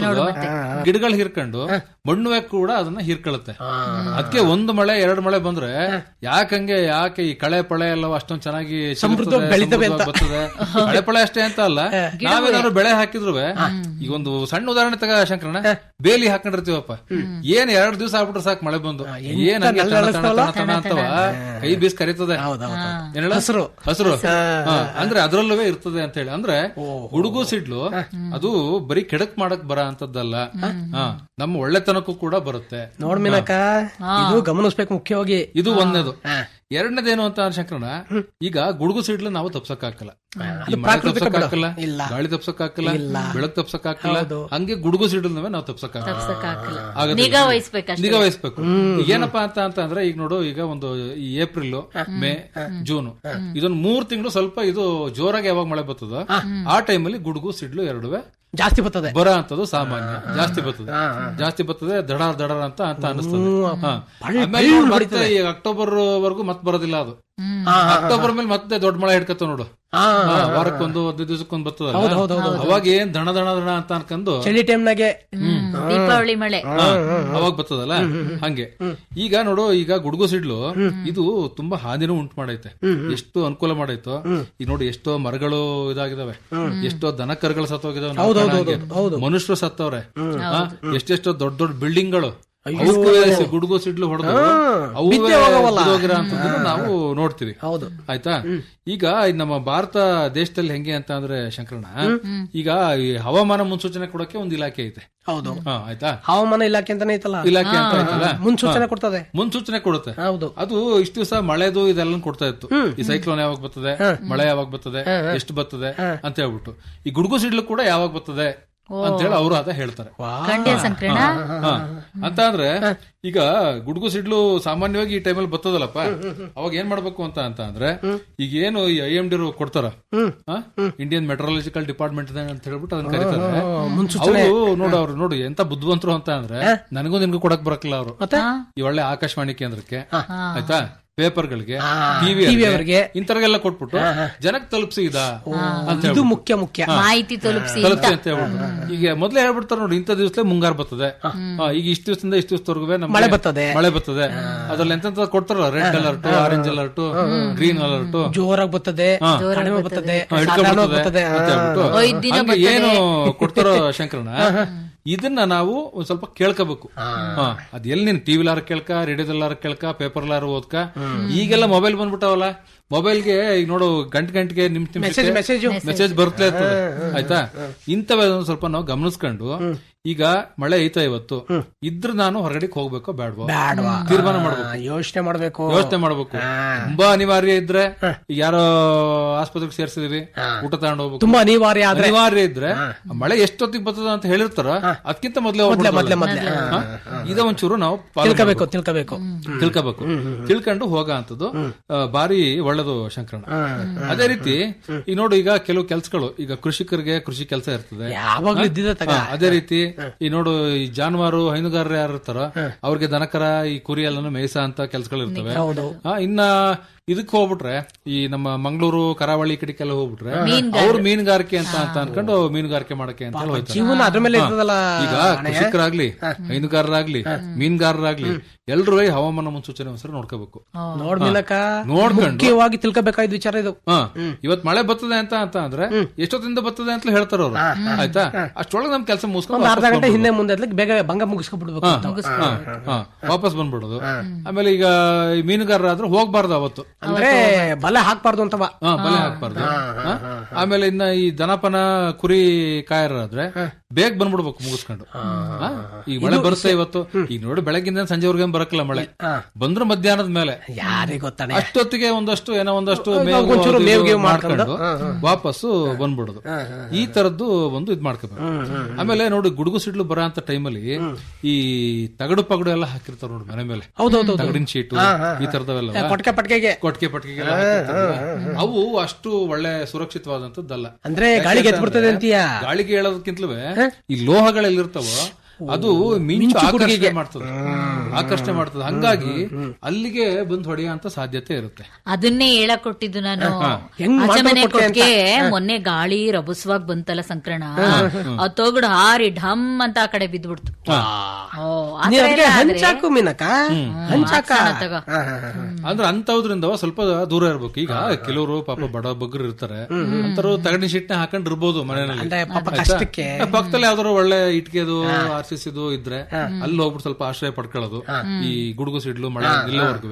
ಗಿಡಗಳು ಹೀರ್ಕೊಂಡು ಮಣ್ಣುವೆ ಕೂಡ ಅದನ್ನ ಹೀರ್ಕೊಳ್ಳುತ್ತೆ ಅದಕ್ಕೆ ಒಂದು ಮಳೆ ಎರಡು ಮಳೆ ಬಂದ್ರೆ ಯಾಕಂಗೆ ಯಾಕೆ ಈ ಕಳೆ ಪಳೆ ಎಲ್ಲ ಅಷ್ಟೊಂದ್ ಚೆನ್ನಾಗಿ ಸಮೃದ್ಧವಾಗಿ ಬೆಳಿತವೆ ಅಂತ. ಬರ್ತದೆ ಕಳೆ ಪಳೆ ಅಷ್ಟೇ ಅಂತ ಅಲ್ಲ ನಾವೇನಾದ್ರು ಬೆಳೆ ಹಾಕಿದ್ರು ಈಗ ಒಂದು ಸಣ್ಣ ಉದಾಹರಣೆ ತಗ ಶಂಕರಣ್ಣ ಬೇಲಿ ಹಾಕೊಂಡಿರ್ತೀವಪ್ಪ ಏನ್ ಎರಡ್ ದಿವಸ ಆಗ್ಬಿಟ್ರೆ ಸಾಕು ಮಳೆ ಬಂದು ಏನ್ ಹಂಗೆ ನೆಲ ತಣ ತಣ ನಡೆಸ್ತವಲ್ಲ? ತಣ ತಣ ಅಂತವ ಕೈ ಬೀಸ್ ಕರೀತದೆ ಏನ್ ಹೇಳು? ಹಸ್ರು. ಹಸಿರು ಹಾ, ಅಂದ್ರೆ ಅದ್ರಲ್ಲೂ ಇರ್ತದೆ ಅಂತ ಹೇಳಿ ಅಂದ್ರೆ ಗುಡುಗು ಸಿಡ್ಲು ಅದು ಬರೀ ಕೆಡಕ್ ಮಾಡಕ್ ಬರ ಅಂತದ್ದಲ್ಲ ಹಾ, ನಮ್ಮ ಒಳ್ಳೆತನಕ್ಕೂ ಕೂಡ ಬರುತ್ತೆ ನೋಡ್ ಮೀನಕ್ಕ ಇದು ಗಮನಿಸ್ಬೇಕು ಮುಖ್ಯವಾಗಿ ಇದು ಒಂದನೇದು ಎರಡನೇದೇನು ಅಂತ ಶಂಕರಣ ಈಗ ಗುಡುಗು ಸಿಡ್ಲು ನಾವು ತಪ್ಸಕ್ ಹಾಕಲ್ಲ ಈ ಮಳೆ ಪ್ರಾಕೃತಿಕ ತಪ್ಸಕ್ ಬೆಳೆ. ಹಾಕಲ್ಲ ಇಲ್ಲ. ಗಾಳಿ ತಪ್ಸಕ್ ಹಾಕಲ್ಲ ಬೆಳಕ್ ತಪ್ಸಕ್ ಹಾಕಲ್ಲ ಹೌದು. ಹಂಗೆ ಗುಡುಗು ಸಿಡ್ಲನ್ನವೇ ನಾವು ತಪ್ಸಕ್ ಹಾಕಲ್ಲ ತಪ್ಸಕ್ಕಾಗಲ್ಲ. ಆಗತ್ತೆ. ನಿಗಾ ವಹಿಸ್ಬೇಕಷ್ಟೇ. ನಿಗಾ ವಹಿಸ್ಬೇಕು ಈಗ ಏನಪ್ಪಾ ಅಂತ ಅಂತ ಅಂದ್ರೆ ಈಗ ನೋಡು ಈಗ ಒಂದು ಈ ಏಪ್ರಿಲ್ ಮೇ ಜೂನ್ ಇದೊಂದು ಮೂರ್ ತಿಂಗಳು ಸ್ವಲ್ಪ ಇದು ಜೋರಾಗಿ ಯಾವಾಗ ಮಳೆ ಬರ್ತದೋ ಆ ಟೈಮಲ್ಲಿ ಗುಡುಗು ಸಿಡ್ಲು ಎರಡುವೆ ಜಾಸ್ತಿ ಬರ್ತದೆ ಬರ ಅಂತದ್ದು ಸಾಮಾನ್ಯ ಜಾಸ್ತಿ ಬರ್ತದೆ ಜಾಸ್ತಿ ಬರ್ತದೆ ದಡ ದಡ ಅಂತ ಅಂತ ಅನಿಸ್ತದೆ ಹಾ. ಆಮೇಲೆ ನೋಡು ಮತ್ತೆ ಈ ಅಕ್ಟೋಬರ್ ವರೆಗೂ ಮತ್ತೆ ಬರೋದಿಲ್ಲ ಅದು ಅಕ್ಟೋಬರ್ ಮೇಲೆ ಮತ್ತೆ ದೊಡ್ಡ ಮಳೆ ಹಿಡ್ಕತ್ತ ನೋಡು ಹಾ, ವಾರಕ್ಕೊಂದು ಹದಿನೈದು ದಿವಸಕ್ಕೊಂದು ಬರ್ತದಲ್ಲ ಅವಾಗ ಏನ್ ದಣ ದಣ ದಣ ಅಂತ ಅನ್ಕೊಂಡು ಚಳಿ ಟೈಮ್ನಾಗೆ ದೀಪಾವಳಿ ಮಳೆ ಹಾ, ಅವಾಗ ಬರ್ತದಲ್ಲ ಹಂಗೆ ಈಗ ನೋಡು ಈಗ ಗುಡುಗು ಸಿಡ್ಲು ಇದು ತುಂಬಾ ಹಾನಿನೂ ಉಂಟು ಮಾಡೈತೆ ಎಷ್ಟು ಅನುಕೂಲ ಮಾಡೈತೋ ಈಗ ನೋಡಿ ಎಷ್ಟೋ ಮರಗಳು ಇದಾಗಿದಾವೆ ಎಷ್ಟೋ ದನ ಕರುಗಳು ಸತ್ತೋಗಿದಾವೆ ನಾವು ಕಾಣಂಗೆ. ಮನುಷ್ಯರು ಸತ್ತವ್ರೆ ಹಾ, ಎಷ್ಟೆಷ್ಟೋ ದೊಡ್ಡ ದೊಡ್ಡ ಬಿಲ್ಡಿಂಗ್ಗಳು ಅವಕ್ಕೂ ಗುಡುಗು ಸಿಡ್ಲು ಹೊಡೆದು ಅವು ಬಿದ್ದೆ ಹೋಗವಲ್ಲ. ಅಂತದನ್ನ ನಾವು ನೋಡ್ತೀವಿ ಹೌದು ಆಯ್ತಾ ಈಗ ಈ ನಮ್ಮ ಭಾರತ ದೇಶದಲ್ಲಿ ಹೆಂಗೆ ಅಂತ ಅಂದ್ರೆ ಶಂಕರಣ್ಣ ಈಗ ಈ ಹವಾಮಾನ ಮುನ್ಸೂಚನೆ ಕೊಡಕ್ಕೆ ಒಂದು ಇಲಾಖೆ ಐತೆ ಹೌದು ಹಾ ಆಯ್ತಾ ಹವಾಮಾನ ಇಲಾಖೆ ಅಂತಾನೆ ಐತಲ್ಲ ಇಲಾಖೆ ಅಂತ ಆಯ್ತಲ್ಲ ಮುನ್ಸೂಚನೆ ಹಾ. ಕೊಡ್ತದೆ ಮುನ್ಸೂಚನೆ ಕೊಡುತ್ತೆ ಹೌದು ಅದು ಇಷ್ಟು ದಿವಸ ಮಳೆದು ಇದೆಲ್ಲ ಕೊಡ್ತಾ ಇತ್ತು ಈ ಸೈಕ್ಲೋನ್ ಯಾವಾಗ ಬರ್ತದೆ ಮಳೆ ಯಾವಾಗ ಬರ್ತದೆ ಎಷ್ಟು ಬರ್ತದೆ ಅಂತ ಹೇಳ್ಬಿಟ್ಟು ಈ ಗುಡುಗು ಸಿಡ್ಲು ಕೂಡ ಯಾವಾಗ ಬರ್ತದೆ ಅಂತೇಳಿ ಅವರು ಅದ ಹೇಳ್ತಾರೆ ಕಂಡ್ಯ ಸಂಕ್ರಣ ಹಾ. ಅಂತ ಅಂದ್ರೆ ಈಗ ಗುಡ್ಗು ಸಿಡ್ಲು ಸಾಮಾನ್ಯವಾಗಿ ಈ ಟೈಮಲ್ಲಿ ಬರ್ತದಲ್ಲಪ್ಪ ಅವಾಗ ಏನ್ ಮಾಡ್ಬೇಕು ಅಂತ ಅಂತ ಅಂದ್ರೆ ಈಗ ಏನು ಈ ಐ ಎಂ ಡಿ ಕೊಡ್ತಾರ ಇಂಡಿಯನ್ ಮೆಟ್ರಾಲಜಿಕಲ್ ಡಿಪಾರ್ಟ್ಮೆಂಟ್ ಅಂತ ಹೇಳ್ಬಿಟ್ಟು ಅದನ್ನ ಕರೀತಾರೆ ಅವರು ನೋಡು ಅವ್ರು ನೋಡಿ ಎಂತ ಬುದ್ಧಿವಂತರು ಅಂತ ಅಂದ್ರೆ ನನಗೂ ನಿನ್ಗೂ ಕೊಡಕ್ ಬರಕಿಲ್ಲ ಅವರು ಈ ಒಳ್ಳೆ ಆಕಾಶವಾಣಿ ಕೇಂದ್ರಕ್ಕೆ ಆಯ್ತಾ ಪೇಪರ್ಗಳಿಗೆ ಟಿವಿ TV ಅವ್ರಿಗೆ. ಇಂಥವ್ರಿಗೆಲ್ಲ ಕೊಟ್ಬಿಟ್ಟು ಜನಕ್ಕೆ ತಲುಪಿಸಿ ಇದ ಅಂತ ಇದು ಹೇಳ್ಬಿಟ್ಟು. ಮುಖ್ಯ ಮುಖ್ಯ ಹಾ. ಮಾಹಿತಿ ತಲುಪಿಸಿ ತಲುಪಿಸಿ ಅಂತ ಹೇಳ್ಬಿಟ್ಟು ಈಗ ಮೊದ್ಲೇ ಹೇಳ್ಬಿಡ್ತಾರೆ ನೋಡಿ ಇಂಥ ದಿವಸಲೇ ಮುಂಗಾರು ಬರ್ತದೆ ಹಾ, ಈಗ ಇಷ್ಟು ದಿವಸದಿಂದ ಇಷ್ಟು ದಿವಸದವರೆಗೂ ಮಳೆ ಬರ್ತದೆ. ಮಳೆ ಬರ್ತದೆ ಅದ್ರಲ್ಲಿ ಎಂತ ಕೊಡ್ತಾರಲ್ಲ red alert orange alert green alert ಜೋರಾಗಿ ಬರ್ತದೆ ಹಾ. ಕಡಿಮೆ ಬರ್ತದೆ ಹಿಡ್ಕೊಂಡ್ ಸಾಧಾರಣವಾಗಿ ಬರ್ತದೆ ಬರ್ತದೆ ಅಂತ ಹೇಳ್ಬಿಟ್ಟು ಹಾ. ಐದ್ ದಿನ ಹಂಗೆ ಬರ್ತದೆ. ಏನು ಕೊಡ್ತಾರೋ ಶಂಕರಣ ಇದನ್ನ ನಾವು ಒಂದ್ ಸ್ವಲ್ಪ ಕೇಳ್ಕೋಬೇಕು ಹಾ, ಅದ್ ಎಲ್ಲಿ ನೀನ್ ಟಿವಿಲಾರ ಕೇಳ್ಕ ರೇಡಿಯೋದಲ್ಲಾರ ಕೇಳ್ಕ ಪೇಪರ್ಲಾರ ಓದ್ಕ ಈಗೆಲ್ಲ ಮೊಬೈಲ್ ಬಂದ್ಬಿಟ್ಟವಲ್ಲ ಮೊಬೈಲ್ಗೆ ಈಗ ನೋಡು ಗಂಟೆ ಗಂಟೆಗೆ ನಿಮ್ Message, message. ಮೆಸೇಜ್ ಬರ್ತಲೇ ಇರ್ತದೆ ಆಯ್ತಾ ಇಂಥವೆಲ್ಲ ಸ್ವಲ್ಪ ನಾವು ಗಮನಿಸ್ಕೊಂಡು ಈಗ ಮಳೆ ಐತ ಇವತ್ತು ಇದ್ರ ನಾನು ಹೊರಗಡೆ ಹೋಗ್ಬೇಕೋ ಬೇಡವೋ ಬೇಡವಾ ತೀರ್ಮಾನ ಮಾಡ್ಬೇಕು ಯೋಚನೆ ಮಾಡ್ಬೇಕು ವ್ಯವಸ್ಥೆ ಮಾಡ್ಬೇಕು ತುಂಬಾ ಅನಿವಾರ್ಯ ಇದ್ರೆ ಈಗ ಯಾರೋ ಆಸ್ಪತ್ರೆಗೆ ಸೇರ್ಸಿದೀವಿ ಊಟ ತಗೊಂಡು ಹೋಗ್ಬೇಕು ತುಂಬಾ ಅನಿವಾರ್ಯ ಆದ್ರೆ ಅನಿವಾರ್ಯ ಇದ್ರೆ ಮಳೆ ಎಷ್ಟೊತ್ತಿಗೆ ಬರ್ತದ ಅಂತ ಹೇಳಿರ್ತಾರ ಅದಕ್ಕಿಂತ ಮೊದ್ಲೇ ಮೊದ್ಲೇ ಹೋಗ್ಬಿಡ್ತದೆ. ಮೊದ್ಲೇ ಮೊದ್ಲೇ ಹಾ? ಇದ ಒಂಚೂರು ನಾವು follow ತಿಳ್ಕೋಬೇಕು ಮಾಡ್ಬೇಕು. ತಿಳ್ಕೋಬೇಕು ತಿಳ್ಕೋಬೇಕು ತಿಳ್ಕೊಂಡು ಹೋಗ ಅಂತದ್ದು ಬಾರಿ ಒಳ್ಳೇದು ಶಂಕರಣ ಅದೇ ರೀತಿ ಈಗ ನೋಡು ಈಗ ಕೆಲವು ಕೆಲ್ಸಗಳು ಈಗ ಕೃಷಿಕರಿಗೆ ಕೃಷಿ ಕೆಲಸ ಇರ್ತದೆ ಯಾವಾಗ್ಲೂ ಹಾ? ಇದ್ದಿದ್ದೆ ತಗ. ಹಾ, ಅದೇ ರೀತಿ ಈ ನೋಡು ಈ ಜಾನುವಾರು ಹೈನುಗಾರರು ಯಾರು ಇರ್ತಾರ ಅವ್ರಿಗೆ ದನಕರ ಈ ಕುರಿ ಎಲ್ಲಾನು ಮೇಯ್ಸ ಅಂತ ಕೆಲ್ಸಗಳು ಇರ್ತವೆ ಹೌದು. ಹಾ, ಇನ್ನ ಇದಕ್ ಹೋಗ್ಬಿಟ್ರೆ ಈ ನಮ್ಮ ಮಂಗಳೂರು ಕರಾವಳಿ ಕಡೆಗೆಲ್ಲ ಹೋಗ್ಬಿಟ್ರೆ ಮೀನ್ಗಾರ. ಅವ್ರು ಮೀನುಗಾರಿಕೆ ಅಂತ ಅಂತ ಅನ್ಕೊಂಡು ಮೀನುಗಾರಿಕೆ ಮಾಡಕ್ಕೆ ಅಂತ ಹೇಳಿ ಹೋಯ್ತಾರೆ. ಜೀವನ ಅದ್ರ ಮೇಲೆ ಹಾ. ಇರ್ತದಲ್ಲ ಈಗ ಕೃಷಿಕರಾಗ್ಲಿ ಹೈನುಗಾರರಾಗ್ಲಿ ಮೀನುಗಾರರಾಗ್ಲಿ ಎಲ್ರೂ ಹವಾಮಾನ ಮುನ್ಸೂಚನೆ ಒಂದ್ಸರಿ ನೋಡ್ಕೋಬೇಕು ನೋಡ್ ಮೀನಕ ನೋಡ್ಕೊಂಡು ಮುಖ್ಯವಾಗಿ ತಿಳ್ಕೋಬೇಕಾದ ವಿಚಾರ ಇದು ಹಾ ಇವತ್ ಮಳೆ ಬರ್ತದೆ ಅಂತ ಅಂತ ಅಂದ್ರೆ ಎಷ್ಟೊತ್ತಿಂದ ಬರ್ತದೆ ಅಂತ ಹೇಳ್ತಾರ ಅವ್ರು ಆಯ್ತಾ ಅಷ್ಟೊಳಗೆ ನಮ್ ಕೆಲಸ ಮುಗಿಸ್ಕೊಂಡು ಒಂದ್ ಅರ್ಧ ವಾಪಸ್ ಗಂಟೆ ಬಂದ್ಬಿಡೋದು. ಹಿಂದೆ ಮುಂದೆ ಅದ್ಲಿಕ್ಕೆ ಬೇಗ ಭಂಗ ಮುಗಿಸ್ಕೊಬಿಡ್ಬೇಕು ಹಾ, ಅಂತ. ಹಾ, ಹಾ, ವಾಪಸ್ ಬಂದ್ಬಿಡೋದು ಆಮೇಲೆ ಈಗ ಈ ಮೀನುಗಾರರಾದ್ರೂ ಹೋಗ್ಬಾರ್ದು ಅವತ್ತು ಅಂದ್ರೆ ಬಲ ಹಾಕ್ಬಾರ್ದು ಅಂತವ ಹಾ ಬಲೆ ಹಾಕ್ಬಾರ್ದು ಹಾ? ಆಮೇಲೆ ಇನ್ನ ಈ ದನಪನ ಕುರಿ ಕಾಯರಾದ್ರೆ ಬೇಗ ಬಂದ್ಬಿಡ್ಬೇಕು ಮುಗಿಸ್ಕೊಂಡು ಹಾ? ಈಗ ಮಳೆ ಬರುತ್ತೆ ಇವತ್ತು ಈಗ ನೋಡಿ ಬೆಳಗಿಂದ ಸಂಜೆವರೆಗೆ ಬರಕಿಲ್ಲ ಮಳೆ ಬಂದ್ರು ಮಧ್ಯಾಹ್ನದ ಮೇಲೆ ಯಾರಿಗ್ ಗೊತ್ತಾನೆ ಅಷ್ಟೊತ್ತಿಗೆ ಒಂದಷ್ಟು ಏನೋ ಒಂದಷ್ಟು ಇವಾಗ ಮೇವು ಒಂಚೂರು ಅದು ಮೇವು ಇದು ಗೀವು ಮಾಡ್ಕೊಂಡು ಮಾಡ್ಕೊಂಡು, ವಾಪಸ್ಸು ಬಂದ್ಬಿಡೋದು ಈ ತರದ್ದು ಒಂದು ಇದ್ ಮಾಡ್ಕೋಬೇಕು ಆಮೇಲೆ ನೋಡಿ ಗುಡುಗು ಸಿಡ್ಲು ಬರೋ ಅಂತ ಟೈಮಲ್ಲಿ ಈ ತಗಡು ಪಗಡು ಎಲ್ಲ ಹಾಕಿರ್ತಾರ ನೋಡಿ ಮನೆ ಮೇಲೆ ಹೌದೌದು ತಗಡಿನ ಶೀಟು ಈ ತರದವೆಲ್ಲ ಕೊಟ್ಕೆ ಪಟ್ಕೆಗೆ ಕೊಟ್ಟಿಗೆ ಪಟ್ಟಿಗೆಲ್ಲ ಹಾಕಿರ್ತಾರಲ್ಲ, ಅವು ಅಷ್ಟು ಒಳ್ಳೆ ಸುರಕ್ಷಿತವಾದಂತದ್ದಲ್ಲ ಅಂದ್ರೆ ಗಾಳಿಗೆ ಎದ್ದು ಬಿಡ್ತದೆ ಅಂತೀಯ ಗಾಳಿಗೆ ಹೇಳೋದಕ್ಕಿಂತಲೂ ಈ ಲೋಹಗಳೆಲ್ಲಿರ್ತಾವೋ ಅದು ಮಿಂಚು ಆಕರ್ಷಣೆ ಮಾಡ್ತದೆ ಆಕರ್ಷಣೆ ಮಾಡ್ತದೆ ಹಂಗಾಗಿ ಅಲ್ಲಿಗೆ ಬಂದು ಹೊಡೆಯೋ ಅಂತ ಸಾಧ್ಯತೆ ಇರುತ್ತೆ ಅದನ್ನೇ ಹೇಳಕ್ ಕೊಟ್ಟಿದ್ದು ನಾನು ಹೆಂಗ್ ಆಚೆ ಮಾಡ್ಕೊಂಡ್ ಮನೆ ಕೊಟ್ರೆ ಅಂತ. ಕೊಟ್ಟಿಗೆ ಮೊನ್ನೆ ಗಾಳಿ ರಭಸವಾಗಿ ಬಂತಲ್ಲ ಸಂಕ್ರಣ ಅತ್ತೋಗ್ಬಿಡ್ ಹಾರಿ ಢಮ್ ಅಂತ ಆ ಕಡೆ ಬಿದ್ಬಿಡ್ತು ಓ, ಆ ನೀ ಥರ ಅದಕ್ಕೆ ಎಲ್ಲ ಆದ್ರೆ- ಹಂಚಾಕು ಮೀನಕ ಹಂಚಾಕ ಹಾಕ್ಸೋಣ ತಗೋ. ಅಂದ್ರೆ ಅಂತವ್ರಿಂದ ಸ್ವಲ್ಪ ದೂರ ಇರ್ಬೇಕು ಈಗ ಕೆಲವರು ಪಾಪ ಬಡ ಬಗ್ಗರು ಇರ್ತಾರೆ ಅಂತರು ತಗಡಿನ ಶಿಟ್ನ ಹಾಕೊಂಡ್ ಇರ್ಬೋದು ಮನೆಯಲ್ಲಿ ಅಂದ್ರೆ ಪಾಪ ಆಯ್ತಾ? ಕಷ್ಟಕ್ಕೆ. ಪಕ್ಕದಲ್ಲಿ ಯಾವ್ದಾರು ಒಳ್ಳೆ ಇಟ್ಕೆದು ಆರ್ ಸಿ ಸಿದು ಇದ್ರೆ ಅಲ್ಲಿ ಹೋಗ್ಬಿಟ್ಟು ಸ್ವಲ್ಪ ಆಶ್ರಯ ಪಡ್ಕೊಳ್ಳೋದು ಈ ಗುಡುಗು ಸಿಡ್ಲು ಮಳೆ ಇಲ್ಲವರೆಗೂ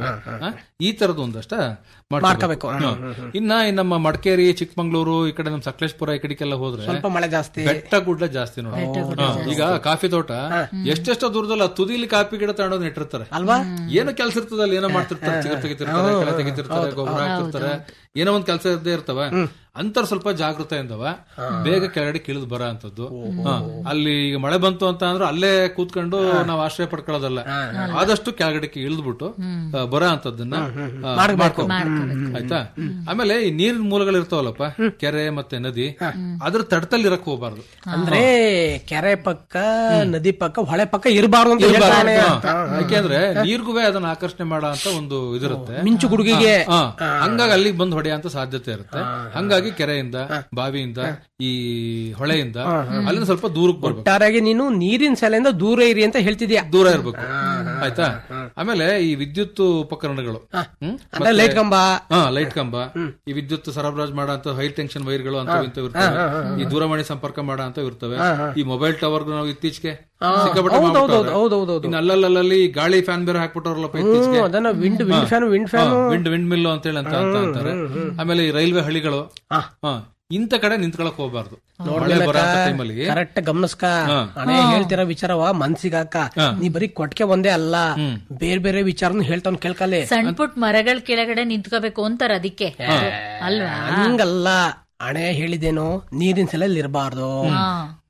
ಈ ತರದ್ದು ಒಂದಷ್ಟ ಮಾಡ್ಕೋಬೇಕು. ಇನ್ನ ಈ ನಮ್ಮ ಮಡಿಕೇರಿ ಚಿಕ್ಕಮಂಗ್ಳೂರು ಈ ಕಡೆ ನಮ್ಮ ಸಕಲೇಶ್ಪುರ ಈ ಕಡೆಗೆಲ್ಲ ಹೋದ್ರೆ ಸ್ವಲ್ಪ ಮಳೆ ಜಾಸ್ತಿ ಬೆಟ್ಟ ಗುಡ್ಡ ಜಾಸ್ತಿ ನೋಡಿ ಹಾ, ಈಗ ಕಾಫಿ ತೋಟ ಎಷ್ಟೆಷ್ಟೋ ದೂರದಲ್ಲಿ ಆ ತುದಿಲಿ ಕಾಫಿ ಗಿಡ ತಗೊಂಡೋದ್ ನೆಟ್ಟಿರ್ತಾರೆ ಅಲ್ವಾ ಏನೋ ಕೆಲಸ ಇರ್ತದಲ್ಲ ಏನೋ ಮಾಡ್ತಿರ್ತಾರೆ ಚಿಗುರು ತೆಗಿತಿರ್ತಾರೆ ಕಳೆ ತೆಗಿತಿರ್ತಾರೆ ಗೊಬ್ಬರ ಹಾಕ್ತಿರ್ತಾರೆ ಏನೋ ಒಂದ್ ಕೆಲಸ ಇದ್ದೇ ಇರ್ತವ ಅಂತರ್ ಸ್ವಲ್ಪ ಜಾಗೃತೆಯಿಂದವ ಬೇಗ ಕೆಳಗಡೆ ಕಿಳಿದು ಬರ ಅಂತದ್ದು ಅಲ್ಲಿ ಈಗ ಮಳೆ ಬಂತು ಅಂತ ಅಂದ್ರೆ ಅಲ್ಲೇ ಕೂತ್ಕೊಂಡು ನಾವು ಆಶ್ರಯ ಪಡ್ಕೊಳ್ಳೋದಲ್ಲ ಆದಷ್ಟು ಕೆಳಗಡೆಗೆ ಇಳಿದ್ಬಿಟ್ಟು ಬರ ಅಂತದನ್ನ ಆ, ಮಾಡ್ಕೊ ಆಯ್ತಾ ಆಮೇಲೆ ಈ ನೀರಿನ ಮೂಲಗಳು ಇರ್ತಾವಲ್ಲಪ್ಪ ಕೆರೆ ಮತ್ತೆ ನದಿ ಅದ್ರ ತಡತಲ್ಲಿ ಇರಕ್ ಹೋಗ್ಬಾರ್ದು ಅಂದ್ರೆ ಕೆರೆ ಪಕ್ಕ ನದಿ ಪಕ್ಕ ಹೊಳೆ ಪಕ್ಕ ಇರಬಾರ್ದು ಅಂತ ಇರ್ಬಾರ್ದು. ಹೇಳ್ತಾನೆ. ಹಾ. ಯಾಕೆಂದ್ರೆ ನೀರ್ಗೂ ಅದನ್ನ ಆಕರ್ಷಣೆ ಮಾಡೋ ಅಂತ ಒಂದು ಇದಿರುತ್ತೆ ಮಿಂಚು ಗುಡುಗಿಗೆ ಹಾ. ಹಂಗಾಗಿ ಅಲ್ಲಿಗೆ ಬಂದು ಹೊಡೆಯೋ ಅಂತ ಸಾಧ್ಯತೆ ಇರುತ್ತೆ ಹಂಗಾಗಿ ಕೆರೆಯಿಂದ ಬಾವಿಯಿಂದ ಈ ಹೊಳೆಯಿಂದ ಅಲ್ಲಿಂದ ಸ್ವಲ್ಪ ದೂರಕ್ಕೆ ಬರ್ಬೇಕು ಒಟ್ಟಾರೆಯಾಗಿ ನೀನು ನೀರಿನ ಸೆಲೆಯಿಂದ ದೂರ ಇರಿ ಅಂತ ಹೇಳ್ತಿದ್ಯಾ ದೂರ ಇರ್ಬೇಕು ಆಯ್ತಾ ಆಮೇಲೆ ಈ ವಿದ್ಯುತ್ ಉಪಕರಣಗಳು ಹ್ಮ್? ಅಂದ್ರೆ ಮತ್ತೆ- ಲೈಟ್ ಕಂಬ ಹಾ ಲೈಟ್ ಕಂಬ ಈ ವಿದ್ಯುತ್ ಸರಬರಾಜು ಮಾಡೋ ಅಂತ ಹೈ ಟೆನ್ಷನ್ ವೈರ್ಗಳು ಅಂತ ಇಂಥವು ಇರ್ತವೆ ಈ ದೂರವಾಣಿ ಸಂಪರ್ಕ ಮಾಡೋ ಅಂತ ಇರ್ತವೆ ಈ ಮೊಬೈಲ್ ಟವರ್ ನಾವು ಇತ್ತೀಚೆಗೆ ಸಿಕ್ಕಾಪಟ್ಟೆ ಹೌದು, ಹೌದು, ಮಾಡ್ಬಿಟ್ಟವ್ರೆ. ಹೌದು, ಹೌದು, ಹೌದು. ಇನ್ನು ಅಲ್ಲಲ್ಲಲ್ಲಿ ಗಾಳಿ ಫ್ಯಾನ್ ಬೇರೆ ಹಾಕ್ಬಿಟ್ಟವ್ರಲ್ಲಪ್ಪ ಇತ್ತೀಚೆಗೆ ಹ್ಮ್, ಅದನ್ನ wind wind fan wind fan wind windmill ಅಂತ ಹೇಳಿ ಅಂತ ಅಂತ ಅಂತಾರೆ ಆಮೇಲೆ ಈ ರೈಲ್ವೆ ಹಳಿಗಳು ಹಾ ಇಂಥ ಕಡೆ ನಿಂತ್ಕೊಳಕ್ ಹೋಗ್ಬಾರ್ದು ಮಳೆ ಬರೋ ಟೈಮಲ್ಲಿ ಕರೆಕ್ಟ್ ಗಮನಿಸ್ಕ ಅಣೆ ಹೇಳ್ತಿರೋ ವಿಚಾರವ ಮನ್ಸಿಗಾಕ ನೀ ಬರೀ ಕೊಟ್ಕೆ ಒಂದೇ ಅಲ್ಲ ಬೇರೆ ಬೇರೆ ವಿಚಾರನು ಹೇಳ್ತಾವ್ ಕೇಳ್ಕಲೆ ಸಣ್ಣ ಪುಟ್ಟ ಮರಗಳ ಕೆಳಗಡೆ ನಿಂತ್ಕೋಬೇಕು ಅಂತಾರ ಅದಕ್ಕೆ ಅಲ್ವಾ ಹಂಗಲ್ಲ ಹಣೆ ಹೇಳಿದೇನು ನೀರಿನ ಸೆಲೆಯಲ್ಲಿ ಇರಬಾರ್ದು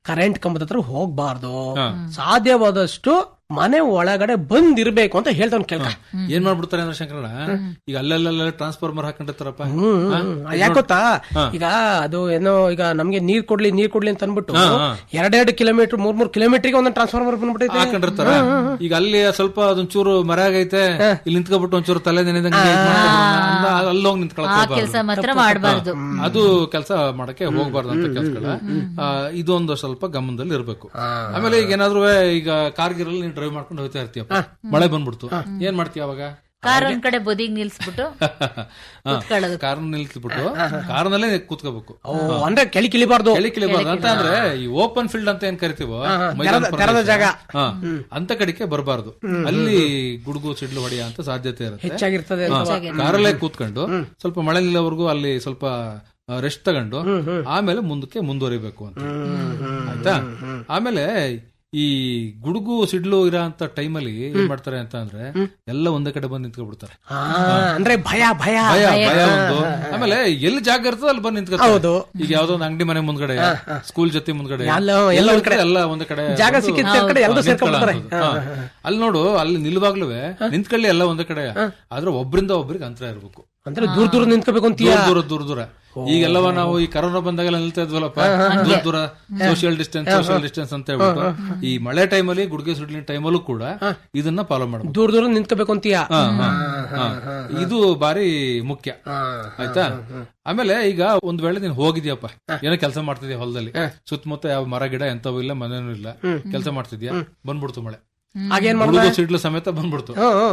ಕರೆಂಟ್ ಕಂಬದ ಹತ್ರ ಹೋಗ್ಬಾರ್ದು ಸಾಧ್ಯವಾದಷ್ಟು ಮನೆ ಒಳಗಡೆ ಬಂದಿರ್ಬೇಕು ಅಂತ ಹೇಳ್ತಾವ್ ಕೇಳ್ಕ ಏನ್ ಮಾಡ್ಬಿಡ್ತಾರೆ ಅಂದ್ರೆ ಶಂಕರಣ್ಣ ಈಗ ಅಲ್ಲೆಲ್ಲ ಟ್ರಾನ್ಸ್ಫಾರ್ಮರ್ ಹಾಕೊಂಡಿರ್ತಾರಪ್ಪ ಹ್ಮ್ ಹಾ? ಯಾಕೆ ಗೊತ್ತಾ ಹಾ. ಈಗ ಅದು ಏನೋ ಈಗ ನಮ್ಗೆ ನೀರ್ ಕೊಡ್ಲಿ ನೀರ್ ಕೊಡ್ಲಿ ಅಂತ ಅನ್ಬಿಟ್ಟು ಹಾ, ಹಾ. ಎರಡೆರಡು ಕಿಲೋಮೀಟರ್ ಮೂರ್ ಮೂರ್ ಕಿಲೋಮೀಟರ್ಗೆ ಒಂದೊಂದು ಟ್ರಾನ್ಸ್ಫಾರ್ಮರ್ ಬಂದ್ಬಿಟ್ಟೈತೆ ಹಾಕೊಂಡಿರ್ತಾರ ಈಗ ಅಲ್ಲಿ ಸ್ವಲ್ಪ ಅದೊಂಚೂರು ಮರ ಆಗೈತೆ ಇಲ್ಲಿ ನಿಂತ್ಕೊಬಿಟ್ಟು ಒಂಚೂರು ತಲೆ ನೆನೆದಂಗೆ ಅಲ್ಲಿ ಹೋಗಿ ನಿಂತ್ಕೊಳಕ್ ಆ ಹೋಗ್ಬಾರ್ದು. ಕೆಲ್ಸ ಮಾತ್ರ ಮಾಡ್ಬಾರ್ದು. ಹಾ. ಅದು ಕೆಲಸ ಮಾಡಕ್ಕೆ ಹೋಗ್ಬಾರ್ದು ಅಂತ ಕೆಲ್ಸಗಳ ಇದೊಂದು ಸ್ವಲ್ಪ ಗಮನದಲ್ಲಿ ಇರ್ಬೇಕು ಆಮೇಲೆ ಈಗ ಏನಾದ್ರು ಈಗ ಕಾರ್ಗಿರಲ್ಲಿ ನೀನ್ ಡ್ರೈವ್ ಮಾಡ್ಕೊಂಡು ಹೋಗ್ತಾ ಇರ್ತೀಯಪ್ಪ ಮಳೆ ಬಂದ್ಬಿಡ್ತು ಏನ್ ಮಾಡ್ತೀಯ ಅವಾಗ ಕಾರ್ ಒಂದ್ ಕಡೆ ಬದಿಗ್ ನಿಲ್ಸ್ಬಿಟ್ಟು ಕೂತ್ಕೊಳ್ಳೋದು. ಕಾರ್ ನಿಲ್ಸ್ಬಿಟ್ಟು ಕಾರ್ನಲ್ಲೇ ಕೂತ್ಕೋಬೇಕು ಓ, ಅಂದ್ರೆ ಕೆಳಿ ಕಿಳಿಬಾರ್ದು ಕೆಳಿ ಕಿಳಿಬಾರ್ದು ಅಂತ ಅಂದ್ರೆ ಈ ಓಪನ್ ಫೀಲ್ಡ್ ಅಂತ ಏನ್ ಕರಿತೀವೋ ಹಾ, ಹಾ. ಮೈದಾನ ತೆರೆದ- ತೆರೆದ ಪ್ರದೇಶ. ಜಾಗ. ಹಾ. ಅಂತ ಕಡೆಗೆ ಬರಬಾರ್ದು ಅಲ್ಲಿ ಗುಡುಗು ಸಿಡ್ಲು ಹೊಡೆಯ ಅಂತ ಸಾಧ್ಯತೆ ಇರುತ್ತೆ ಹೆಚ್ಚಾಗಿರ್ತದೆ ಹಾ. ಅಥವಾ- ಕಾರಲ್ಲೇ ಕೂತ್ಕೊಂಡು ಸ್ವಲ್ಪ ಮಳೆ ನಿಲ್ಲೋವರೆಗೂ ಅಲ್ಲಿ ಸ್ವಲ್ಪ ರೆಸ್ಟ್ ತಗೊಂಡು ಆಮೇಲೆ ಮುಂದಕ್ಕೆ ಮುಂದುವರಿಬೇಕು ಅಂತ ಆಯ್ತಾ ಆಮೇಲೆ ಈ ಗುಡುಗು ಸಿಡ್ಲು ಇರೋ ಅಂತ ಟೈಮಲ್ಲಿ ಏನ್ ಮಾಡ್ತಾರೆ ಅಂತ ಅಂದ್ರೆ ಎಲ್ಲ ಒಂದೇ ಕಡೆ ಬಂದು ನಿಂತ್ಕೊಬಿಡ್ತಾರೆ ಆ, ಅಂದ್ರೆ ಭಯ ಭಯ ಭಯ ಭಯ ಒಂದು ಆಮೇಲೆ ಎಲ್ಲಿ ಜಾಗ ಇರ್ತದೆ ಅಲ್ಲಿ ಬಂದು ನಿಂತ್ಕೊತಾರೆ ಹೌದು. ಈಗ ಯಾವ್ದೋ ಒಂದು ಅಂಗಡಿ ಮನೆ ಮುಂದ್ಗಡೆ ಸ್ಕೂಲ್ ಜೊತೆ ಮುಂದ್ಗಡೆ ಎಲ್ಲ- ಎಲ್ಲ ಎಲ್ಲ ಒಂದ್ ಕಡೆ. ಎಲ್ಲ ಒಂದ್ ಕಡೆ ಜಾಗ ಬಂದು ಸಿಕ್ಕಿದ ಕಡೆ ಎಲ್ರೂ ಹಾ, ಸೇರ್ಕೊಂಡ್ಬಿಡ್ತಾರೆ. ನಿಂತ್ಕೊಳ್ಳೋ ಅಂಥದ್ದು. ಹಾ. ಅಲ್ಲಿ ನೋಡು ಅಲ್ಲಿ ನಿಲ್ವಾಗ್ಲೂ ನಿಂತ್ಕೊಳ್ಳಿ ಎಲ್ಲ ಒಂದೇ ಕಡೆ ಆದ್ರೆ ಒಬ್ರಿಂದ ಒಬ್ರಿಗೆ ಅಂತರ ಇರ್ಬೇಕು ಅಂದ್ರೆ ದೂರ ದೂರ ನಿಂತ್ಕೋಬೇಕು ಅಂತೀಯ ದೂರ ದೂರ ದೂರ ದೂರ ಈಗೆಲ್ಲವ ನಾವು ಈ ಕರೋನಾ ಬಂದಾಗೆಲ್ಲ ನಿಲ್ತಾ ಇದ್ವಲ್ಲಪ್ಪ ದೂರ ದೂರ ಸೋಷಿಯಲ್ ಡಿಸ್ಟೆನ್ಸ್ ಸೋಷಿಯಲ್ ಡಿಸ್ಟೆನ್ಸ್ ಅಂತ ಹೇಳ್ಬಿಟ್ಟು ಈ ಮಳೆ ಟೈಮಲ್ಲಿ ಗುಡ್ಗೆ ಸುಡ್ಲಿನ ಟೈಮಲ್ಲೂ ಕೂಡ ಇದನ್ನ ಫಾಲೋ ಮಾಡಬೇಕು ದೂರ ದೂರ ನಿಂತ್ಕೋಬೇಕು ಅಂತೀಯ ಹಾ, ಹಾ, ಹಾ. ಇದು ಬಾರಿ ಮುಖ್ಯ ಆಯ್ತಾ ಆಮೇಲೆ ಈಗ ಒಂದ್ ವೇಳೆ ನೀನ್ ಹೋಗಿದ್ಯಪ್ಪ ಏನೋ ಕೆಲಸ ಮಾಡ್ತಿದ್ಯಾ ಹೊಲದಲ್ಲಿ ಸುತ್ತಮುತ್ತ ಯಾವ ಮರ ಗಿಡ ಎಂತವೂ ಇಲ್ಲ ಮನೇನೂ ಇಲ್ಲ ಕೆಲಸ ಮಾಡ್ತಿದ್ಯಾ ಬಂದ್ಬಿಡ್ತು ಮಳೆ ಆಗೇನ್ ಗುಡುಗು ಮಾಡ್ದೆ? ಸಿಡ್ಲು ಸಮೇತ ಬಂದ್ಬಿಡ್ತು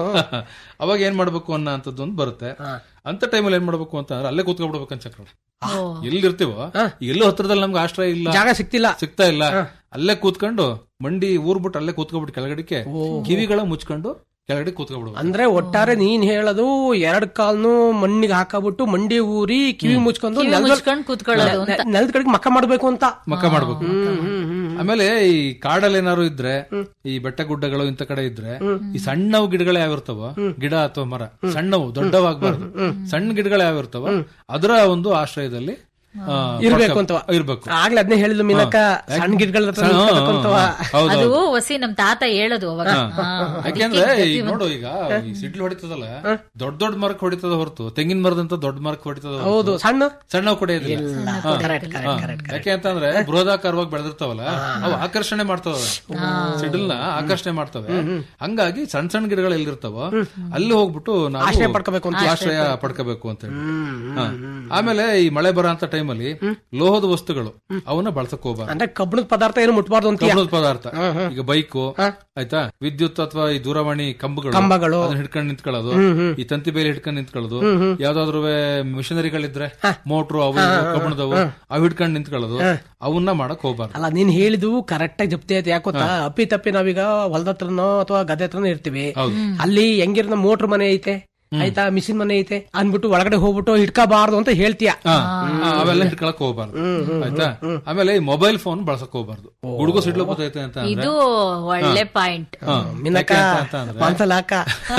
ಅವಾಗ ಏನ್ ಮಾಡ್ಬೇಕು ಅನ್ನೋ ಅಂತದ್ದು ಒಂದು ಬರುತ್ತೆ ಅಂತ ಟೈಮಲ್ಲಿ ಏನ್ ಮಾಡ್ಬೇಕು ಅಂತ ಅಂದ್ರೆ ಅಲ್ಲೇ ಕೂತ್ಕೊಬಿಡ್ಬೇಕಂತ ಚಕ್ರ ಎಲ್ಲಿ ಇರ್ತೀವೋ ಎಲ್ಲೋ ಹತ್ರದಲ್ಲಿ ನಮ್ಗೆ ಆಶ್ರಯ ಇಲ್ಲ ಜಾಗ ಸಿಕ್ತಿಲ್ಲ ಸಿಗ್ತಾ ಇಲ್ಲ ಅಲ್ಲೇ ಕೂತ್ಕೊಂಡು ಮಂಡಿ ಊರ್ಬಿಟ್ಟು ಅಲ್ಲೇ ಕೂತ್ಕೊಬಿಟ್ಟು ಕೆಳಗಡೆಗೆ ಕಿವಿಗಳ ಮುಚ್ಕೊಂಡು ಕೆಳಗಡೆ ಕೂತ್ಕೊಬಿಡ್ಬೇಕು ಅಂದ್ರೆ ಒಟ್ಟಾರೆ ನೀನ್ ಹೇಳೋದು ಎರಡ್ ಕಾಲ್ನು ಮಣ್ಣಿಗೆ ಹಾಕಬಿಟ್ಟು ಮಂಡಿ ಊರಿ ಕಿವಿ ಮುಚ್ಕೊಂಡು ಕಿವಿ ನೆಲದ- ಮುಚ್ಕೊಂಡ್ ಕೂತ್ಕೊಳ್ಳೋದು ನೆ- ನೆ- ನೆಲದ ಕಡೆಗೆ ಮಕ್ಕ ಮಾಡ್ಬೇಕು ಅಂತ ಮಕ್ಕ ಮಾಡ್ಬೇಕು ಆಮೇಲೆ ಈ ಕಾಡಲ್ಲಿ ಏನಾದ್ರು ಇದ್ರೆ ಈ ಬೆಟ್ಟ ಗುಡ್ಡಗಳು ಇಂತ ಕಡೆ ಇದ್ರೆ ಈ ಸಣ್ಣವು ಗಿಡಗಳು ಯಾವಿರ್ತಾವ ಗಿಡ ಅಥವಾ ಮರ ಸಣ್ಣವು ದೊಡ್ಡವಾಗಬಾರ್ದು ಸಣ್ಣ ಗಿಡಗಳು ಯಾವಿರ್ತಾವ ಅದರ ಒಂದು ಆಶ್ರಯದಲ್ಲಿ ಆ, ಇರ್ಬೇಕು ಪಡ್ಕ- ಅಂತವ ಇರ್ಬೇಕು ಆಗ್ಲೇ ಅದನ್ನೇ ಹೇಳಿದ್ಲು ಮೀನಕ್ಕ ಹಾ. ಸಣ್ಣ ಗಿಡಗಳ ಹತ್ರ ಸಣ್ಣ- ನಿಂತ್ಕೋಬೇಕು ಅಂತವ. ಹೌದು, ಅದು ಹೌದು. ವಸಿ ನಮ್ ತಾತ ಹೇಳೋದು ಅವಾಗ ಹಾ. ಹಾ, ಅದಕ್ಕೆ ಯಾಕೆಂದ್ರೆ ಗತಿ ಈಗ ಒಂದು- ನೋಡು ಈಗ ಈ ಸಿಡ್ಲು ಹೊಡಿತದಲ್ಲ ದೊಡ್ಡ ದೊಡ್ಡ ಮರಕ್ಕೆ ಹೊಡಿತದ ಹೊರತು ತೆಂಗಿನ ಮರದಂತ ದೊಡ್ಡ ಮರಕ್ಕೆ ಹೊಡಿತದ ಹೊರ್ತು ಹೌದು ಸಣ್ಣ ಸಣ್ಣ ಕೊಡೆಯೋದಿಲ್ಲ ಹಾ. correct, correct, ಹಾ. correct, ಯಾಕೆ ಅಂತಂದ್ರೆ ಬೃಹದಾಕಾರವಾಗಿ ಬೆಳೆದಿರ್ತಾವಲ್ಲ ಅವು ಆಕರ್ಷಣೆ ಮಾಡ್ತಾವ ಸಿಡಿಲ್ನ ಆಕರ್ಷಣೆ ಮಾಡ್ತವೆ ಹಂಗಾಗಿ ಸಣ್ಣ ಸಣ್ಣ ಗಿಡಗಳು ಎಲ್ಲಿರ್ತಾವ ಅಲ್ಲಿ ಹೋಗ್ಬಿಟ್ಟು ನಾವು ಆಶ್ರಯ ಪಡ್ಕೋಬೇಕು ಅಂತ. ಆಶ್ರಯ ಪಡ್ಕೋಬೇಕು ಅಂತ ಹೇಳಿ ಹಾ. ಆಮೇಲೆ ಈ ಮಳೆ ಬರೋ ಅಂತ ಟೈಮಲ್ಲಿ ಲೋಹದ ವಸ್ತುಗಳು ಅವನ್ನ ಬಳಸಕ್ ಹೋಗ್ಬಾರ್ದು ಅಂದ್ರೆ ಕಬ್ಬಣದ ಪದಾರ್ಥ ಏನು ಮುಟ್ಬಾರ್ದು ಅಂತ ಕಬ್ಬಣದ ಪದಾರ್ಥ ಈಗ ಬೈಕು ಆಯ್ತಾ ವಿದ್ಯುತ್ ಅಥವಾ ಈ ದೂರವಾಣಿ ಕಂಬಗಳು ಕಂಬಗಳು. ಅದನ್ನ ಹಿಡ್ಕೊಂಡು ನಿಂತ್ಕೊಳ್ಳೋದು ಹ್ಮ್, ಹ್ಮ್. ಈ ತಂತಿ ಬೇಲಿ ಹಿಡ್ಕೊಂಡು ನಿಂತ್ಕೊಳ್ಳೋದು ಹ್ಮ್, ಹ್ಮ್. ಯಾವ್ದಾದ್ರು ಮಿಷನರಿಗಳಿದ್ರೆ ಮೋಟ್ರು ಅವು ಇವು ಕಬ್ಬಣದವು ಅವು ಹಿಡ್ಕೊಂಡು ನಿಂತ್ಕೊಳ್ಳೋದು ಅವನ್ನ ಮಾಡಕ್ ಹೋಗ್ಬಾರ್ದು ಅಲ್ಲ ನೀನ್ ಹೇಳಿದು ಕರೆಕ್ಟ್ ಆಗಿ ಜಪ್ತಿ ಆಯ್ತು ಯಾಕೊತ್ತಾ ಅಪ್ಪಿ ತಪ್ಪಿ ನಾವೀಗ ಹೊಲದ ಹತ್ರನೋ ಅಥವಾ ಗದ್ದೆ ಹತ್ರನೋ ಇರ್ತೀವಿ ಅಲ್ಲಿ ಹೆಂಗಿರ ಮೋಟ್ರ್ ಮನೆ ಐತೆ ಆಯ್ತಾ ಮಿಷಿನ್ ಮನೆ ಐತೆ ಅನ್ಬಿಟ್ಟು ಒಳಗಡೆ ಹೋಗ್ಬಿಟ್ಟು ಹಿಡ್ಕಬಾರ್ದು ಅಂತ ಹೇಳ್ತೀಯ ಹಾ, ಹಾ, ಅವೆಲ್ಲ ಹಿಡ್ಕೊಳಕ್ ಹೋಗ್ಬಾರ್ದು ಆಯ್ತಾ ಆಮೇಲೆ ಈ ಮೊಬೈಲ್ ಫೋನ್ ಬಳಸಕ್ ಹೋಗ್ಬಾರ್ದು ಗುಡುಗು ಸಿಡ್ಲು ಗೊತ್ತೈತೆ ಅಂತ ಅಂದ್ರೆ ಇದು ಒಳ್ಳೆ ಪಾಯಿಂಟ್ ಹಾ, ಮಿನಕ ಯಾಕೆ ಅಂತ ಅಂದ್ರೆ ಮಾನ್ಸಲ್ ಹಾಕ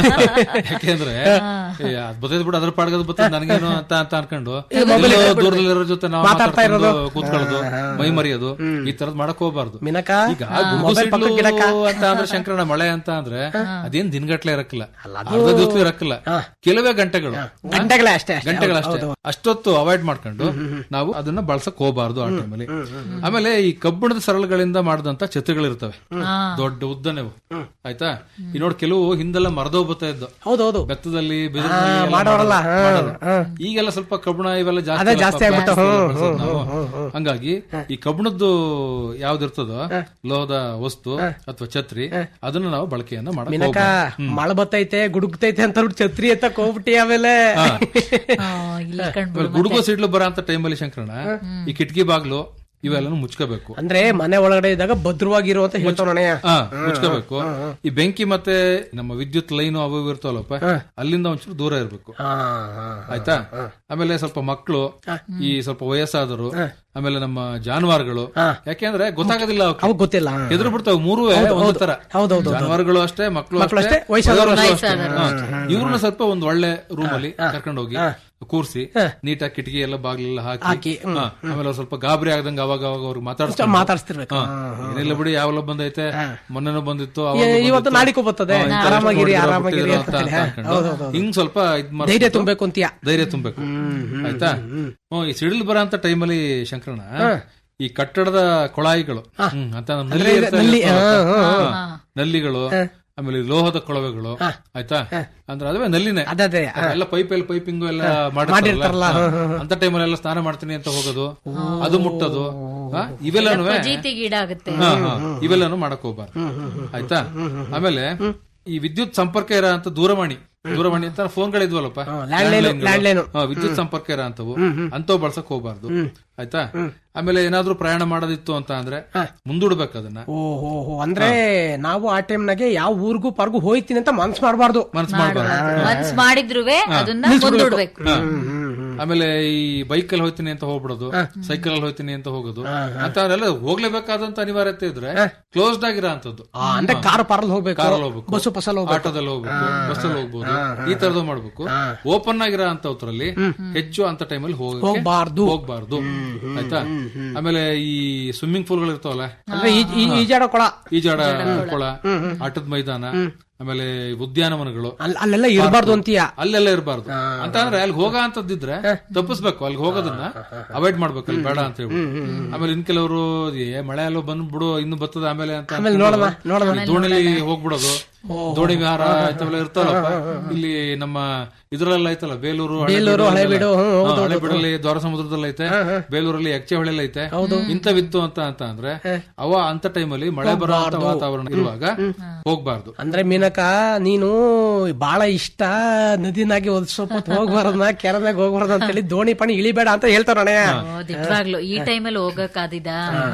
ಯಾಕೆಂದ್ರೆ ಏ, ಅದ್ ಬತ್ತೈತ್ ಬಿಡು ಅದ್ರ ಪಾಡ್ಗದ್ ಬತ್ತದ ನನಗೇನು ಅಂತ ಅಂತ ಅನ್ಕೊಂಡು ಮೊಬೈಲ್ ಎಲ್ಲೋ ದೂರದಲ್ಲಿರೋ ಜೊತೆ ನಾವು ಮಾತಾಡ್ತಾ ಮಾತಾಡ್ಕೊಂಡು ಇರೋದು. ಕೂತ್ಕೊಳ್ಳೋದು ಮೈ ಮರಿಯೋದು ಈ ತರದ್ ಮಾಡಕ್ ಹೋಗ್ಬಾರ್ದು ಮಿನಕ ಈಗ ಗುಡುಗು ಮೊಬೈಲ್ ಸಿಡ್ಲು ಪಕ್ಕಕ್ಕೆ ಇಡಕ ಅಂತ ಅಂದ್ರೆ ಶಂಕರಣ್ಣ ಮಳೆ ಅಂತ ಅಂದ್ರೆ ಅದೇನ್ ದಿನಗಟ್ಲೆ ಇರಕ್ಕಿಲ್ಲ ಅರ್ಧ ದಿವಸ ಇರಕ್ಕಿಲ್ಲ ಕೆಲವೇ ಗಂಟೆಗಳು ಗಂಟೆಗಳೇ ಅಷ್ಟೇ ಅಷ್ಟೇ. ಗಂಟೆಗಳಷ್ಟೇ ಹೌದು, ಹೌದು. ಅಷ್ಟೊತ್ತು ಅವಾಯ್ಡ್ ಮಾಡ್ಕೊಂಡು ನಾವು ಅದನ್ನ ಬಳಸಕ್ ಹೋಗಬಾರ್ದು ಆ ಟೈಮಲ್ಲಿ ಆಮೇಲೆ ಈ ಕಬ್ಬಿಣದ ಸರಳುಗಳಿಂದ ಮಾಡಿದಂತ ಛತ್ರಿಗಳಿರ್ತವೆ ದೊಡ್ಡ ಉದ್ದನೆವು ಆಯ್ತಾ ಈ ನೋಡಿ ಕೆಲವು ಹಿಂದೆಲ್ಲ ಮರದವ್ ಬರ್ತಾ ಇದ್ದು ಹೌದೌದು ಬೆತ್ತದಲ್ಲಿ ಹಾ, ಬಿದಿರಿನಲ್ಲಿ ಎಲ್ಲ ಮಾಡೋರಲ್ಲ, ಹಾ, ಮಾಡೋರು. ಹಾ. ಈಗೆಲ್ಲ ಸ್ವಲ್ಪ ಕಬ್ಬಣ ಇವೆಲ್ಲ ಅದೇ ಜಾಸ್ತಿ ಜಾಸ್ತಿ ಅಲ್ಲಪ್ಪ, ಆಗ್ಬಿಟ್ಟು, plastic ಎಲ್ಲ ಹ್ಮ್, ಬಳಸೋದು ಹ್ಮ್, ನಾವು. ಹ್ಮ್, ಹ್ಮ್. ಹಂಗಾಗಿ ಈ ಕಬ್ಬಿಣದ್ದು ಯಾವ್ದಿರ್ತದೋ ಲೋಹದ ವಸ್ತು ಅಥವಾ ಛತ್ರಿ ಅದನ್ನ ನಾವು ಬಳಕೆಯನ್ನ ಮಾಡಕ್ ಮಿನಕ ಹೋಗ್ಬಾರ್ದು. ಹ್ಮ್. ಮಳೆ ಬತ್ತೈತೆ ಗುಡುಗ್ತೈತೆ ಅಂತ ಅಂದ್ಬಿಟ್ಟು ಛತ್ರಿ ಎತ್ತಕ್ ಹೋಗ್ಬಿಟ್ಟಿ ಆಮೇಲೆ ಆಮೇಲೆ ಗುಡುಗು ಸಿಡ್ಲು ಬರೋ ಅಂತ ಟೈಮಲ್ಲಿ ಶಂಕರಣ್ಣ ಈ ಕಿಟಕಿ ಬಾಗ್ಲು ಇವೆಲ್ಲನೂ ಮುಚ್ಕೋಬೇಕು ಅಂದ್ರೆ ಮನೆ ಒಳಗಡೆ ಇದ್ದಾಗ ಭದ್ರವಾಗಿರು ಅಂತ ಹೇಳ್ತಾವಣೆಯ ಹಾ ಮುಚ್ಕೋಬೇಕು ಈ ಬೆಂಕಿ ಮತ್ತೆ ನಮ್ಮ ವಿದ್ಯುತ್ ಲೈನ್ ಅವು ಇವು ಇರ್ತಾವಲ್ಲಪ್ಪ ಅಲ್ಲಿಂದ ಒಂಚೂರು ದೂರ ಇರ್ಬೇಕು ಆಯ್ತಾ ಆಮೇಲೆ ಸ್ವಲ್ಪ ಮಕ್ಕಳು ಈ ಸ್ವಲ್ಪ ವಯಸ್ಸಾದರು ಆಮೇಲೆ ನಮ್ಮ ಜಾನುವಾರುಗಳು ಯಾಕೆಂದ್ರೆ ಗೊತ್ತಾಗೋದಿಲ್ಲ ಅವ್ ಗೊತ್ತಿಲ್ಲ ಎದುರು ಬಿಡ್ತಾವ ಮೂರು ಹೌದು, ಒಂದೇ ಹೌದು. ತರ ಹೌದು, ಹೌದು, ಹೌದು. ಜಾನುವಾರುಗಳು ಅಷ್ಟೇ ಮಕ್ಕಳು ಮಕ್ಳು ಅಷ್ಟೇ ಅಷ್ಟೇ, ವಯಸ್ಸಾದವರು ವಯಸ್ಸಾದವರು ಅಷ್ಟೇ. ಅಷ್ಟೇ. ಹಾ. ಇವ್ರನ್ನ ಸ್ವಲ್ಪ ಒಂದು ಒಳ್ಳೆ ರೂಮ್ ಅಲ್ಲಿ ಕರ್ಕೊಂಡು ಹೋಗಿ ಕೂರ್ಸಿ ನೀಟಾಗಿ ಕಿಟಕಿ ಎಲ್ಲ ಬಾಗಿಲೆಲ್ಲ ಹಾಕಿ, ಹಾಕಿ ಹ್ಮ್, ಹಾ, ಆಮೇಲೆ ಒಂದ್ ಸ್ವಲ್ಪ ಗಾಬರಿ ಆಗದಂಗ ಅವಾಗ ಅವಾಗ ಅವ್ರಿಗೆ ಸ್ವಲ್ಪ ಮಾತಾಡ್ಸ್ತಿರ್ಬೇಕು. ಹಾ, ಹಾ, ಏನಿಲ್ಲ ಬಿಡಿ ಯಾವಲ್ಲ ಬಂದೈತೆ ಮೊನ್ನೆನೂ ಬಂದಿತ್ತು ಏ, ಅವಾಗ್ಲೂ ಇವತ್ತು ಬಂದಿತ್ತು. ನಾಳಿಗೂ ಬರ್ತದೆ. ಹಾ, ಇಂಥ ಆರಾಮಾಗಿರಿ, ನೋಡಿದ್ರೆ ಆರಾಮಾಗಿರಿ ಬಿಟ್ಟಿದ್ರು ಅಂತ ಅಂತ ಹೇಳಿ. ಅನ್ಕೊಂಡು. ಹೌದು, ಹೌದು, ಹೌದು. ಹಿಂಗ್ ಸ್ವಲ್ಪ ಇದ್ ಮಾಡ್ಬಿಟ್ಟು ಧೈರ್ಯ ತುಂಬೇಕು ಅಂತೀಯ ಧೈರ್ಯ ತುಂಬಬೇಕು ಆಯ್ತಾ ಹ್ಮ್, ಈ ಸಿಡಿಲ್ ಬರ ಅಂತ ಟೈಮಲ್ಲಿ ಶಂಕರಣ ಈ ಕಟ್ಟಡದ ಕೊಳಾಯಿಗಳು ಹ್ಮ್, ಅಂತ ನಮ್ಮ ಅಂದ್ರೆ ನಲ್ಲಿ ಇದು ಇರ್ತಾ ನಲ್ಲಿ, ಇರ್ತಾವಲ್ಲ, ಹಾ, ಹಾ, ಹಾ, ನಲ್ಲಿಗಳು ಆಮೇಲೆ ಈ ಲೋಹದ ಕೊಳವೆಗಳು ಆಯ್ತಾ ಅಂದ್ರೆ ಅದುವೇ ನಲ್ಲಿನೇ ಅದೇ, ಹಾ. ಎಲ್ಲ ಪೈಪ್ ಎಲ್ಲ ಪೈಪಿಂಗ್ ಎಲ್ಲ ಮಾಡಿರ್ತಾರಲ್ಲ, ಮಾಡಿರ್ತಾರಲ್ಲ ಹಾ, ಹಾ, ಹಾ. ಅಂತ ಟೈಮಲ್ಲಿ ಎಲ್ಲ ಸ್ನಾನ ಮಾಡ್ತೀನಿ ಅಂತ ಹೋಗೋದು ಅದು ಮುಟ್ಟೋದು ಹಾ, ಇವೆಲ್ಲನೂ ಫಜೀತಿಗೀಡಾಗುತ್ತೆ ಹಾ, ಹಾ, ಇವೆಲ್ಲನೂ ಮಾಡಕ್ ಹೋಗ್ಬಾರ್ದು ಆಯ್ತಾ ಆಮೇಲೆ ಈ ವಿದ್ಯುತ್ ಸಂಪರ್ಕ ಇರೋ ಅಂತ ದೂರವಾಣಿ ದೂರವಾಣಿ ಅಂತ ಫೋನ್ಗಳಿದ್ವಲ್ಲಪ್ಪ ಲ್ಯಾಂಡ್ಲೈನು, ಲ್ಯಾಂಡ್ಲೈನ್ಗಳು. ಲ್ಯಾಂಡ್ಲೈನು. ಹಾ, ವಿದ್ಯುತ್ ಸಂಪರ್ಕ ಇರೋ ಅಂತವು ಅಂತವ್ ಬಳಸಕ್ ಹೋಗ್ಬಾರ್ದು ಆಯ್ತಾ ಆಮೇಲೆ ಏನಾದ್ರೂ ಪ್ರಯಾಣ ಮಾಡೋದಿತ್ತು ಅಂತ ಅಂದ್ರೆ ಮುಂದೂಡ್ಬೇಕು ಅದನ್ನ ಓಹೋ ಹೋ ಅಂದ್ರೆ ನಾವು ಆ ಟೈಮ್ನಾಗೆ ಯಾವ ಊರ್ಗೂ ಪಾರ್ಗೂ ಹೋಯ್ತೀನಿ ಅಂತ ಮನ್ಸ್ ಮಾಡಬಾರ್ದು ಮನ್ಸ್ ಮಾಡ್ಬಾರ್ದು ಮನ್ಸ್ ಮಾಡಿದ್ರುವೆ ಅದನ್ನ ನಿಲ್ಸ್ಬಿಡ್ಬೇಕು. ಮುಂದೂಡ್ಬೇಕು ಹಾ. ಆಮೇಲೆ ಈ ಬೈಕ್ ಅಲ್ಲಿ ಹೋಯ್ತೀನಿ ಅಂತ ಹೋಗ್ಬಿಡೋದು ಸೈಕಲ್ ಅಲ್ಲಿ ಹೋಯ್ತೀನಿ ಅಂತ ಹೋಗೋದು ಅಂತ ಅವರೆಲ್ಲ ಹೋಗ್ಲೇಬೇಕಾದಂತ ಅನಿವಾರ್ಯತೆ ಇದ್ರೆ ಕ್ಲೋಸ್ಡ್ ಆಗಿರೋ ಅಂತದ್ದು ಆ, ಅಂದ್ರೆ ಕಾರ್ ಪಾರಲ್ಲಿ ಹೋಗ್ಬೇಕು ಕಾರಲ್ಲಿ ಹೋಗ್ಬೇಕು ಬಸ್ಸು ಬಸ್ಸಲ್ಲಿ ಹೋಗ್ಬೇಕು ಆಟೋದಲ್ಲಿ ಹೋಗ್ಬೇಕು ಬಸ್ಸಲ್ಲಿ ಹೋಗ್ಬೋದು ಈ ತರದ್ದು ಮಾಡ್ಬೇಕು ಓಪನ್ ಆಗಿರೋ ಅಂತವ್ರಲ್ಲಿ ಹೆಚ್ಚು ಅಂತ ಟೈಮಲ್ಲಿ ಹೋಗ್ಬಾರ್ದು. ಹೋಗ್ಬಾರ್ದು ಆಯ್ತಾ ಆಮೇಲೆ ಈ ಸ್ವಿಮ್ಮಿಂಗ್ ಪೂಲ್ ಗಳು ಇರ್ತಾವಲ್ಲ ಅಂದ್ರೆ ಈ- ಈ- ಈಜಾಡೋ ಕೊಳ ಈಜಾಡ ಕೊಳ ಆಟದ ಮೈದಾನ ಆಮೇಲೆ ಉದ್ಯಾನವನಗಳು ಅಲ್- ಅಲ್ಲೆಲ್ಲ ಇರಬಾರ್ದು ಅಂತೀಯ ಅಲ್ಲೆಲ್ಲ ಇರಬಾರ್ದು ಅಂತ ಅಂದ್ರೆ ಅಲ್ಲಿ ಹೋಗ ಅಂತದಿದ್ರೆ ತಪ್ಪಿಸ್ಬೇಕು ಅಲ್ಲಿ ಹೋಗೋದನ್ನ ಅವಾಯ್ಡ್ ಮಾಡ್ಬೇಕು ಅಲ್ಲಿ ಬೇಡ ಅಂತ ಹೇಳಿ ಆಮೇಲೆ ಇನ್ ಕೆಲವರು ಏ ಮಳೆ ಎಲ್ಲೋ ಬಂದ್ಬಿಡು ಇನ್ನು ಬರ್ತದ ಆಮೇಲೆ ಅಂತ ಆಮೇಲೆ ನೋಡೋಣ, ನೋಡೋಣ. ಈ ದೋಣಿಲಿ ಹೋಗ್ಬಿಡೋದು ದೋಣಿ ವಿಹಾರ ಇಂಥವೆಲ್ಲ ಇರ್ತಾವಲ್ಲ ಇಲ್ಲಿ ನಮ್ಮ ಇದ್ರಲ್ಲೆಲ್ಲ ಐತಲ್ಲ ಬೇಲೂರು ಬೇಲೂರು, ಹಳೇಬೀಡು, ಹ್ಮ್, ಹೌದು, ಹೌದು, ಹಳೆಬೀಡಲ್ಲಿ ದ್ವಾರ ಸಮುದ್ರದಲ್ಲಿ ಐತೆ ಬೇಲೂರಲ್ಲಿ ಎಚ್ಚೆ ಹೊಳೆಲ್ಲ ಐತೆ ಇಂಥವಿತ್ತು ಅಂತ ಅಂತ ಅಂದ್ರೆ ಅವ ಅಂತ ಟೈಮಲ್ಲಿ ಮಳೆ ಬರೋ ಅಂತ ವಾತಾವರಣ ಇರುವಾಗ ಹೋಗ್ಬಾರ್ದು ಅಂದ್ರೆ ಮೀನಕ ನೀನು ಬಾಳ ಇಷ್ಟ ನದಿನಾಗೆ ಒಂದ್ ಸ್ವಲ್ಪ ಹೊತ್ತು ಹೋಗ್ಬಾರದ್ನ ಕೆರೆನಾಗ ಹೋಗ್ಬಾರ್ದು ಅಂತ ಹೇಳಿ ದೋಣಿ ಪಣಿ ಇಳಿಬೇಡ ಅಂತ ಹೇಳ್ತಾರ ಅಣ್ಣಯ್ಯ ನಿಜವಾಗ್ಲು ಈ ಟೈಮಲ್ಲಿ ಹೋಗಕ್ಕಾದಿದ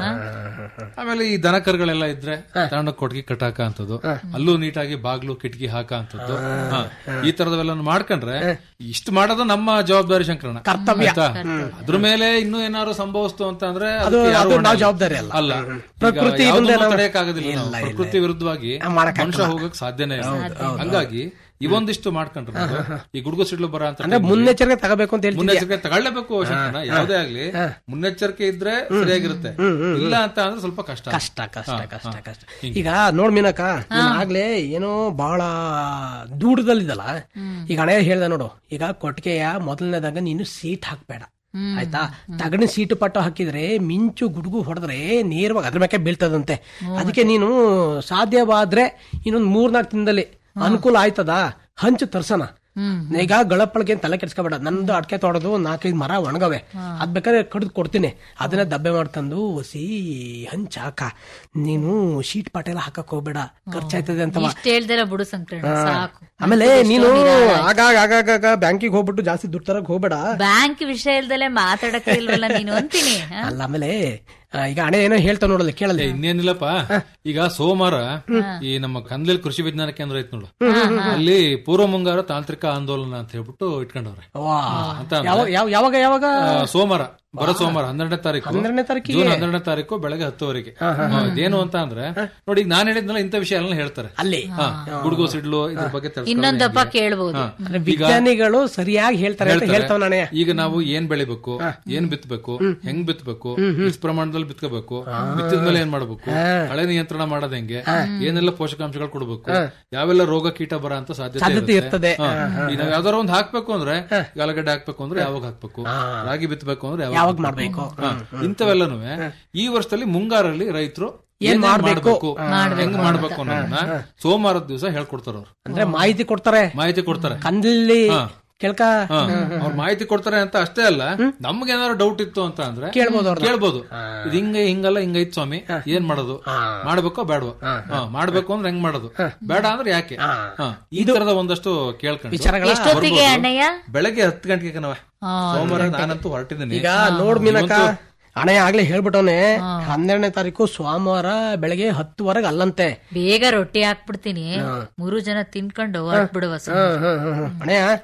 ಆಮೇಲೆ ಈ ದನ ಕರುಗಳೆಲ್ಲ ಇದ್ರೆ ತಗೊಂಡ ಕೊಟ್ಟಿಗೆ ಕಟ್ಟಾಕ ಅಂತದ್ದು ಅಲ್ಲೂ ನೀಟಾಗಿ ಬಾಗ್ಲು ಕಿಟಕಿ ಹಾಕ ಅಂತದ್ದು ಹಾ. ಈ ತರದವೆಲ್ಲ ಮಾಡ್ಕೊಂಡ್ರೆ ಇಷ್ಟು ಮಾಡೋದು ನಮ್ಮ ಜವಾಬ್ದಾರಿ ಶಂಕರಣ ಕರ್ತವ್ಯ. ಆಯ್ತಾ? ಅದ್ರ ಮೇಲೆ ಇನ್ನೂ ಏನಾದ್ರು ಸಂಭವಿಸ್ತು ಅಂತ ಅಂದ್ರೆ ಅದು ಅದಕ್ಕೆ ಯಾರು ಅದು ಹೊಣೆ ನಾವು ಇಲ್ಲ. ಜವಾಬ್ದಾರಿ ಅಲ್ಲ ಅಲ್ಲ ಪ್ರಕೃತಿ ಈಗ ಮುಂದೆ ಯಾವುದನ್ನೂ ನಾವು- ತಡೆಯಕ್ಕಾಗೋದಿಲ್ಲ ನಾವು. ಇಲ್ಲ, ಇಲ್ಲ, ಪ್ರಕೃತಿ ವಿರುದ್ಧವಾಗಿ ಮಾಡಕ್ಕಾಗಲ್ಲ. ಮನುಷ್ಯ ಹೋಗಕ್ ಸಾಧ್ಯನೇ ಇಲ್ಲ ಹಂಗಾಗಿ ಇವೊಂದಿಷ್ಟು ಮಾಡ್ಕೊಂಡ್ರೆ ನಾವು ಈ ಗುಡುಗು ಸಿಡ್ಲು ಬರ ಅಂತ ಅಂದ್ರೆ ಟೈಮಲ್ಲಿ ಮುನ್ನೆಚ್ಚರಿಕೆ ತಗೋಬೇಕು ಅಂತ ಹೇಳ್ತೀನಿ ಮುನ್ನೆಚ್ಚರಿಕೆ ತಗೊಳ್ಳೇಬೇಕು ಶಂಕರಣ್ಣ ಯಾವುದೇ ಆಗ್ಲಿ ಮುನ್ನೆಚ್ಚರಿಕೆ ಇದ್ರೆ ಸರಿಯಾಗಿರುತ್ತೆ ಇಲ್ಲ ಅಂತ ಅಂದ್ರೆ ಸ್ವಲ್ಪ ಕಷ್ಟ ಕಷ್ಟ ಕಷ್ಟ ಹಾ, ಕಷ್ಟ ಹಾ. ಕಷ್ಟ ಈಗ ನೋಡ್ ಮೀನಕ ನೀನ್ ಆಗ್ಲೇ ಏನೋ ಬಹಳ ದೂರದಲ್ಲಿದ್ದಲ್ಲ ಈಗ ಹಣೆ ಹೇಳ್ದ ನೋಡು ಈಗ ಕೊಟ್ಟಿಗೆಯ ಮೊದಲನೇದಾಗ ನೀನು ಸೀಟ್ ಹಾಕ್ಬೇಡ ಆಯ್ತಾ ತಗಡಿನ ಸೀಟು ಪಟ್ಟು ಹಾಕಿದ್ರೆ ಮಿಂಚು ಗುಡುಗು ಹೊಡೆದ್ರೆ ನೇರವಾಗಿ ಅದ್ರ ಮೇಲೆ ಬೀಳ್ತದಂತೆ ಅದಕ್ಕೆ ನೀನು ಸಾಧ್ಯವಾದ್ರೆ ಇನ್ನೊಂದ್ ಮೂರ್ನಾಲ್ಕು ದಿನದಲ್ಲಿ ಅನುಕೂಲ ಆಯ್ತದ ಹಂಚು ತರ್ಸನ ಈಗ ಗಳಪ್ಪಳಿಗೆ ತಲೆ ಕೆಡ್ಸ್ಕೊಬೇಡ ನಂದು ಅಡ್ಕೆ ತೋಡೋದು ನಾಲ್ಕೈದು ಮರ ಒಣಗವೆ ಅದ್ ಬೇಕಾದ್ರೆ ಕಡ್ದು ಕೊಡ್ತೀನಿ ಅದನ್ನ ದಬ್ಬೆ ಮಾಡ್ತಂದು ಒಸಿ ಹಂಚ ಹಾಕ ನೀನು ಶೀಟ್ ಪಾಟ ಎಲ್ಲ ಹಾಕಕ್ ಹೋಗ್ಬೇಡ ಖರ್ಚಾಯ್ತದೆ ಅಂತ ಇಷ್ಟ ಹೇಳ್ದೆಲ್ಲ ಬಿಡು ಸಂಕ್ರಣ ಸಾಕು ಆಮೇಲೆ ಎಷ್ಟೋ ನೀನು ನಿರಾಳ ಆಯ್ತು. ಆಗಾಗ ಆಗಾಗ ಬ್ಯಾಂಕಿಗೆ ಹೋಗ್ಬಿಟ್ಟು ಜಾಸ್ತಿ ದುಡ್ಡು ತರಕ್ ಹೋಗ್ಬೇಡ ಬ್ಯಾಂಕ್ ವಿಷಯ ಇಲ್ದಲೆ ಮಾತಾಡಕ್ಕೆ ಇಲ್ವಲ್ಲ ನೀನು ಅಂತೀನಿ ಹ? ಅಲ್ಲ ಆಮೇಲೆ ಆ, ಈಗ ಹಣೆ ಏನೋ ಹೇಳ್ತಾ ನೋಡಲ್ಲ ಕೇಳಲ್ಲ ಏ, ಇನ್ನೇನಿಲ್ಲಪ್ಪ ಈಗ ಸೋಮವಾರ ಈ ನಮ್ಮ ಕಂದ್ಲೇಲ್ ಕೃಷಿ ವಿಜ್ಞಾನ ಕೇಂದ್ರ ಐತ್ ನೋಡು ಅಲ್ಲಿ ಪೂರ್ವ ಮುಂಗಾರು ತಾಂತ್ರಿಕ ಆಂದೋಲನ ಅಂತ ಹೇಳ್ಬಿಟ್ಟು ಇಟ್ಕೊಂಡವ್ರೆ ವಾ. ಅಂತ ಯಾವ- ಯಾವ- ಯಾವಾಗ ಯಾವಾಗ ಆ, ಸೋಮವಾರ ಬರೋ ಸೋಮವಾರ ಹನ್ನೆರಡನೇ ತಾರೀಕು ಹನ್ನೆರಡನೇ ತಾರೀಕಿಗೆ? ಜೂನ್ ಹನ್ನೆರಡನೇ ತಾರೀಕು ಬೆಳಗ್ಗೆ ಹತ್ತುವರೆಗೆ ಹಾ, ಇದೇನು ಅಂತ ಅಂದ್ರೆ ನೋಡಿ ಈಗ ನಾನ್ ಹೇಳಿದ್ನಲ್ಲ ಇಂಥ ವಿಷಯ ಎಲ್ಲ ಹೇಳ್ತಾರೆ ಅಲ್ಲಿ ಹಾ, ಗುಡುಗು ಸಿಡ್ಲು ಇದ್ರ ಬಗ್ಗೆ ತಿಳ್ಸ್ಕೊಳ್ಳೋದು ಇನ್ನೊಂದಪ್ಪ ಹೆಂಗೆ? ಕೇಳ್ಬೋದು ಹಾ. ಅಂದ್ರೆ ಈಗ ವಿಜ್ಞಾನಿಗಳು ಸರಿಯಾಗಿ ಹೇಳ್ತಾರೆ ಅಂತ ಹೇಳ್ತಾರೆ. ಹೇಳ್ತಾವ ನಾನೇ ಈಗ ನಾವು ಏನ್ ಬೆಳಿಬೇಕು ಏನ್ ಬಿತ್ತಬೇಕು ಹೆಂಗ್ ಬಿತ್ತಬೇಕು ಎಷ್ಟು ಪ್ರಮಾಣದಲ್ಲಿ ಬಿತ್ಕೋಬೇಕು ಬಿತ್ತಿದ ಮೇಲೆ ಏನ್ ಮಾಡ್ಬೇಕು ಕಳೆ ನಿಯಂತ್ರಣ ಮಾಡೋದ್ ಹೆಂಗೆ ಏನೆಲ್ಲ ಪೋಷಕಾಂಶಗಳು ಕೊಡ್ಬೇಕು ಯಾವೆಲ್ಲ ರೋಗ ಕೀಟ ಬರ ಅಂತ ಸಾಧ್ಯತೆ ಸಾಧ್ಯತೆ ಇರುತ್ತೆ. ಇರ್ತದೆ. ಹಾ. ಈಗ ನಾವ್ ಯಾವ್ದಾರ ಒಂದ್ ಹಾಕ್ಬೇಕು ಅಂದ್ರೆ ಆಲೂಗಡ್ಡೆ ಹಾಕ್ಬೇಕು ಅಂದ್ರೆ ಯಾವಾಗ ಹಾಕ್ಬೇಕು ರಾಗಿ ಬಿತ್ತಬೇಕು ಅಂದ್ರೆ ಯಾವಾಗ ಯಾವಾಗ ಮಾಡ್ಬೇಕು? ಹಾ. ಇಂಥವೆಲ್ಲನೂ ಈ ವರ್ಷದಲ್ಲಿ ಮುಂಗಾರಲ್ಲಿ ರೈತರು ಏನ್ ಏನ್ ಮಾಡ್ಬೇಕು? ಮಾಡ್ಬೇಕು ಹೆಂಗ್ ಮಾಡ್ಬೇಕು ಅನ್ನೋದನ್ನ ಸೋಮವಾರದ ದಿವಸ ಹೇಳ್ಕೊಡ್ತಾರ ಅವ್ರು ಅಂದ್ರೆ ಮಾಹಿತಿ ಕೊಡ್ತಾರೆ ಮಾಹಿತಿ ಕೊಡ್ತಾರೆ ಕಂದಲ್ಲಿ ಹಾ. ಕೇಳ್ಕ ಅವ್ರ ಮಾಹಿತಿ ಕೊಡ್ತಾರೆ ಅಂತ ಅಷ್ಟೇ ಅಲ್ಲ ನಮ್ಗೆ ಏನಾದ್ರು ಡೌಟ್ ಇತ್ತು ಅಂತ ಅಂದ್ರೆ ಕೇಳ್ಬೋದು ಅವ್ರನ್ನ. ಕೇಳ್ಬೋದು ಇದು ಹಿಂಗ ಹಿಂಗಲ್ಲ ಹಿಂಗೈತ್ ಸ್ವಾಮಿ ಏನ್ ಮಾಡೋದು ಮಾಡ್ಬೇಕೋ ಬೇಡವೋ ಹಾ, ಮಾಡ್ಬೇಕು ಅಂದ್ರೆ ಹೆಂಗ್ ಮಾಡೋದು ಬೇಡ ಅಂದ್ರೆ ಯಾಕೆ ಹಾ, ಈ ತರದ ಒಂದಷ್ಟು ಕೇಳ್ಕೊಂಡು ವಿಚಾರಗಳ ಎಷ್ಟೊತ್ತಿಗೆ ಬರ್ಬೋದು. ಅಣ್ಣಯ್ಯ ಬೆಳಗ್ಗೆ ಹತ್ತು ಗಂಟೆಗೆ ಕಣವ ಸೋಮವಾರ ನಾನಂತೂ ಹೊರಟಿದ್ದೀನಿ ಈಗ ನೋಡ್ ಮೀನಕ ಇವತ್ತು- ಹಣೆ ಆಗ್ಲೇ ಹೇಳ್ಬಿಟ್ಟವನೆ ಹನ್ನೆರಡನೇ ತಾರೀಕು ಸೋಮವಾರ ಬೆಳಗ್ಗೆ ಹತ್ತುವರೆಗೆ ಅಲ್ಲಂತೆ ಬೇಗ ರೊಟ್ಟಿ ಹಾಕ್ಬಿಡ್ತೀನಿ ಮೂರು ಜನ ತಿನ್ಕೊಂಡು ಹೊರಟ್ಬಿಡುವ ಹಣೆಯ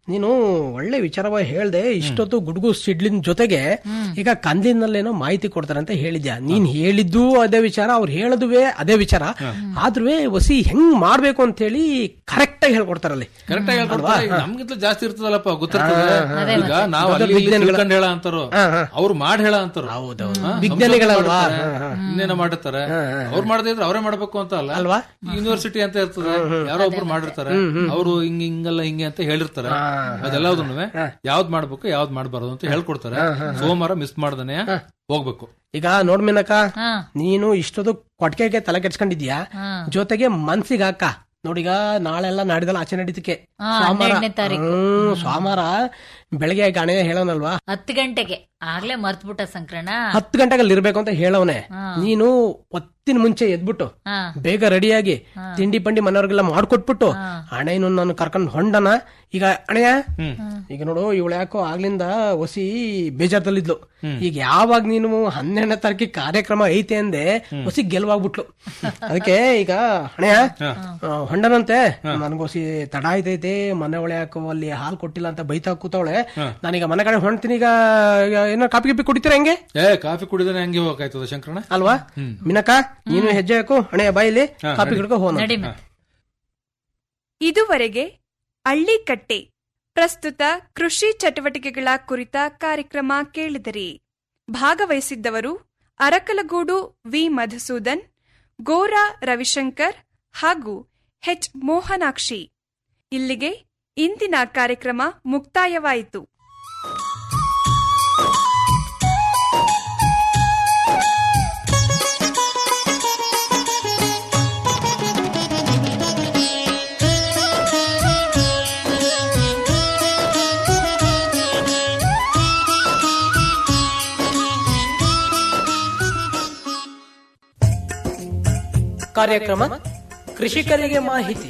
ನೀನು ಒಳ್ಳೆ ವಿಚಾರವಾಗಿ ಹೇಳ್ದೆ ಇಷ್ಟೊತ್ತು ಗುಡುಗು ಸಿಡ್ಲಿನ ಜೊತೆಗೆ ಈಗ ಕಂದಿನಲ್ಲೇನೋ ಮಾಹಿತಿ ಕೊಡ್ತಾರೆ ಅಂತ ಹೇಳಿದ್ಯಾ ನೀನ್ ಹೇಳಿದ್ದು ಅದೇ ವಿಚಾರ ಅವ್ರು ಹೇಳದುವೆ ಅದೇ ವಿಚಾರ ಆದ್ರೂ ವಸಿ ಹೆಂಗ್ ಮಾಡ್ಬೇಕು ಅಂತ ಹೇಳಿ ಕರೆಕ್ಟ್ ಆಗಿ ಹೇಳ್ಕೊಡ್ತಾರಲ್ಲಿ ಕರೆಕ್ಟ್ ಆಗಿ ಹೇಳ್ಕೊಡ್ತಾರೆ ಈಗ ನಮ್ಗಿಂತ ಜಾಸ್ತಿ ಇರ್ತದಲ್ಲಪ್ಪ ಗೊತ್ತಿರ್ತದೆ ಅದೇ ಈಗ ಮತ್ತೆ. ನಾವು ದೊಡ್ಡ ಅಲ್ಲಿ ಇಲ್ಲಿ ವಿಜ್ಞಾನಿಗಳ- ತಿಳ್ಕೊಂಡ್ ಹೇಳ ಅಂತಾರೋ ಅವ್ರು ಮಾಡಿ ಹೇಳ ಅಂತಾರೋ ಹಾ, ವಿಜ್ಞಾನಿಗಳಲ್ವಾ? ಸಂಶೋಧನೆ ಮಾಡ್ತಾರೆ, ಇನ್ನೇನೋ ಮಾಡಿರ್ತಾರೆ ಅವ್ರು ಮಾಡದೇ ಇದ್ರೆ ಅವರೇ ಮಾಡ್ಬೇಕು ಅಂತ ಅಲ್ಲ ಅಲ್ವಾ ಯೂನಿವರ್ಸಿಟಿ ಅಂತ ಇರ್ತದೆ ಯಾರೋ ಒಬ್ರು ಮಾಡಿರ್ತಾರೆ ಅವರು ಹಿಂಗ ಹಿಂಗಲ್ಲ ಹಿಂಗೆ ಅಂತ ಹೇಳಿರ್ತಾರೆ ಅದೆಲ್ಲದನ್ನು ಯಾವ್ದ್ ಮಾಡ್ಬೇಕು ಯಾವ್ದ್ ಮಾಡ್ಬಾರ್ದು ಅಂತ ಹೇಳ್ಕೊಡ್ತಾರೆ ಸೋಮವಾರ ಮಿಸ್ ಮಾಡ್ದಾನೆ ಹೋಗ್ಬೇಕು ಈಗ ನೋಡ್ ಮೀನಕ್ಕ ನೀನು ಇಷ್ಟೊತ್ತು ಕೊಟ್ಟಿಗೆಗೆ ತಲೆ ಕೆಡ್ಸ್ಕೊಂಡಿದ್ಯಾ ಜೊತೆಗೆ ಮನ್ಸಿಗೆ ಹಾಕ ನೋಡೀಗ ನಾಳೆಲ್ಲ ನಾಡಿದಲ್ಲ ಆಚೆ ನಡೀತಕ್ಕೆ ಹಾ, ಸೋಮವಾರ ಹನ್ನೆರಡನೇ ತಾರೀಕು. ಹ್ಮ್, ಸೋಮವಾರ ಬೆಳಗ್ಗೆ ಗಣೆ ಹೇಳೋನಲ್ವಾ ಹತ್ತು ಗಂಟೆಗೆ ಆಗ್ಲೇ ಮರ್ತ್ಬಿಟ್ಟ ಸಂಕ್ರಣ ಹತ್ತು ಗಂಟೆಗೆ ಅಲ್ಲಿ ಇರ್ಬೇಕು ಅಂತ ಹೇಳವನೆ ಹಾ. ನೀನು ಹೊತ್ತಿನ ಮುಂಚೆ ಎದ್ಬಿಟ್ಟು ಹಾ. ಬೇಗ ರೆಡಿಯಾಗಿ ತಿಂಡಿ ಪಂಡಿ ಮನೆಯವ್ರಿಗೆಲ್ಲ ಮಾಡ್ಕೊಟ್ಬಿಟ್ಟು ಅಣ್ಣಯ್ಯನು ನಾನು ಕರ್ಕೊಂಡು ಹೊಂಡನ ಈಗ ಅಣ್ಣಯ್ಯ ಈಗ ನೋಡು ಇವಳು ಯಾಕೋ ಆಗ್ಲಿಂದ ಹೊಸಿ ಬೇಜಾರ್ದಲ್ಲಿದ್ಲು ಈಗ ಯಾವಾಗ ನೀನು ಹನ್ನೆರಡನೇ ತಾರೀಕಿಗೆ ಕಾರ್ಯಕ್ರಮ ಐತೆ ಅಂದೆ ಹೊಸಿ ಗೆಲ್ವಾಗ್ಬಿಟ್ಲು ಅದಕ್ಕೆ ಈಗ ಅಣ್ಣಯ್ಯ ಆ, ಹೊಂಡನಂತೆ ನನ್ಗೋಸಿ ತಡ ಆಯ್ತೈತೆ ಮನೆ ಒಳೆ ಯಾಕೋ ಅಲ್ಲಿ ಹಾಲು ಕೊಟ್ಟಿಲ್ಲ ಅಂತ ಬೈತಾ ಕೂತವಳೆ ನಾನೀಗ ಮನೆ ಕಡೆ ಹೊಂಡ್ತೀನಿ ಈಗ ಈಗ ಏನೋ ಕಾಪಿ ಗಿಪಿ ಕುಡಿತೀರ ಹೆಂಗೆ ಏ ಕಾಫಿ ಕುಡಿದ್ರೆ ಹಂಗೆ ಹೋಗಾಯ್ತದ ಶಂಕರಣ ಅಲ್ವಾ ಮಿನಕ ನೀನು ಹೆಜ್ಜೆ ಹಾಕು ಹಣೆಯ ಬಾಯಿಲಿ ಕಾಪಿ ಗಿಡಕ ಹೋನ ನಡಿ ಇದುವರೆಗೆ ಹಳ್ಳಿಕಟ್ಟೆ ಪ್ರಸ್ತುತ ಕೃಷಿ ಚಟುವಟಿಕೆಗಳ ಕುರಿತ ಕಾರ್ಯಕ್ರಮ ಕೇಳಿದಿರಿ ಭಾಗವಹಿಸಿದ್ದವರು ಅರಕಲಗೂಡು ವಿ ಮಧುಸೂದನ್ ಗೋರಾ ರವಿಶಂಕರ್ ಹಾಗೂ ಹೆಚ್ ಮೋಹನಾಕ್ಷಿ ಇಲ್ಲಿಗೆ ಇಂದಿನ ಕಾರ್ಯಕ್ರಮ ಮುಕ್ತಾಯವಾಯಿತು ಕಾರ್ಯಕ್ರಮ ಕೃಷಿಕರಿಗೆ ಮಾಹಿತಿ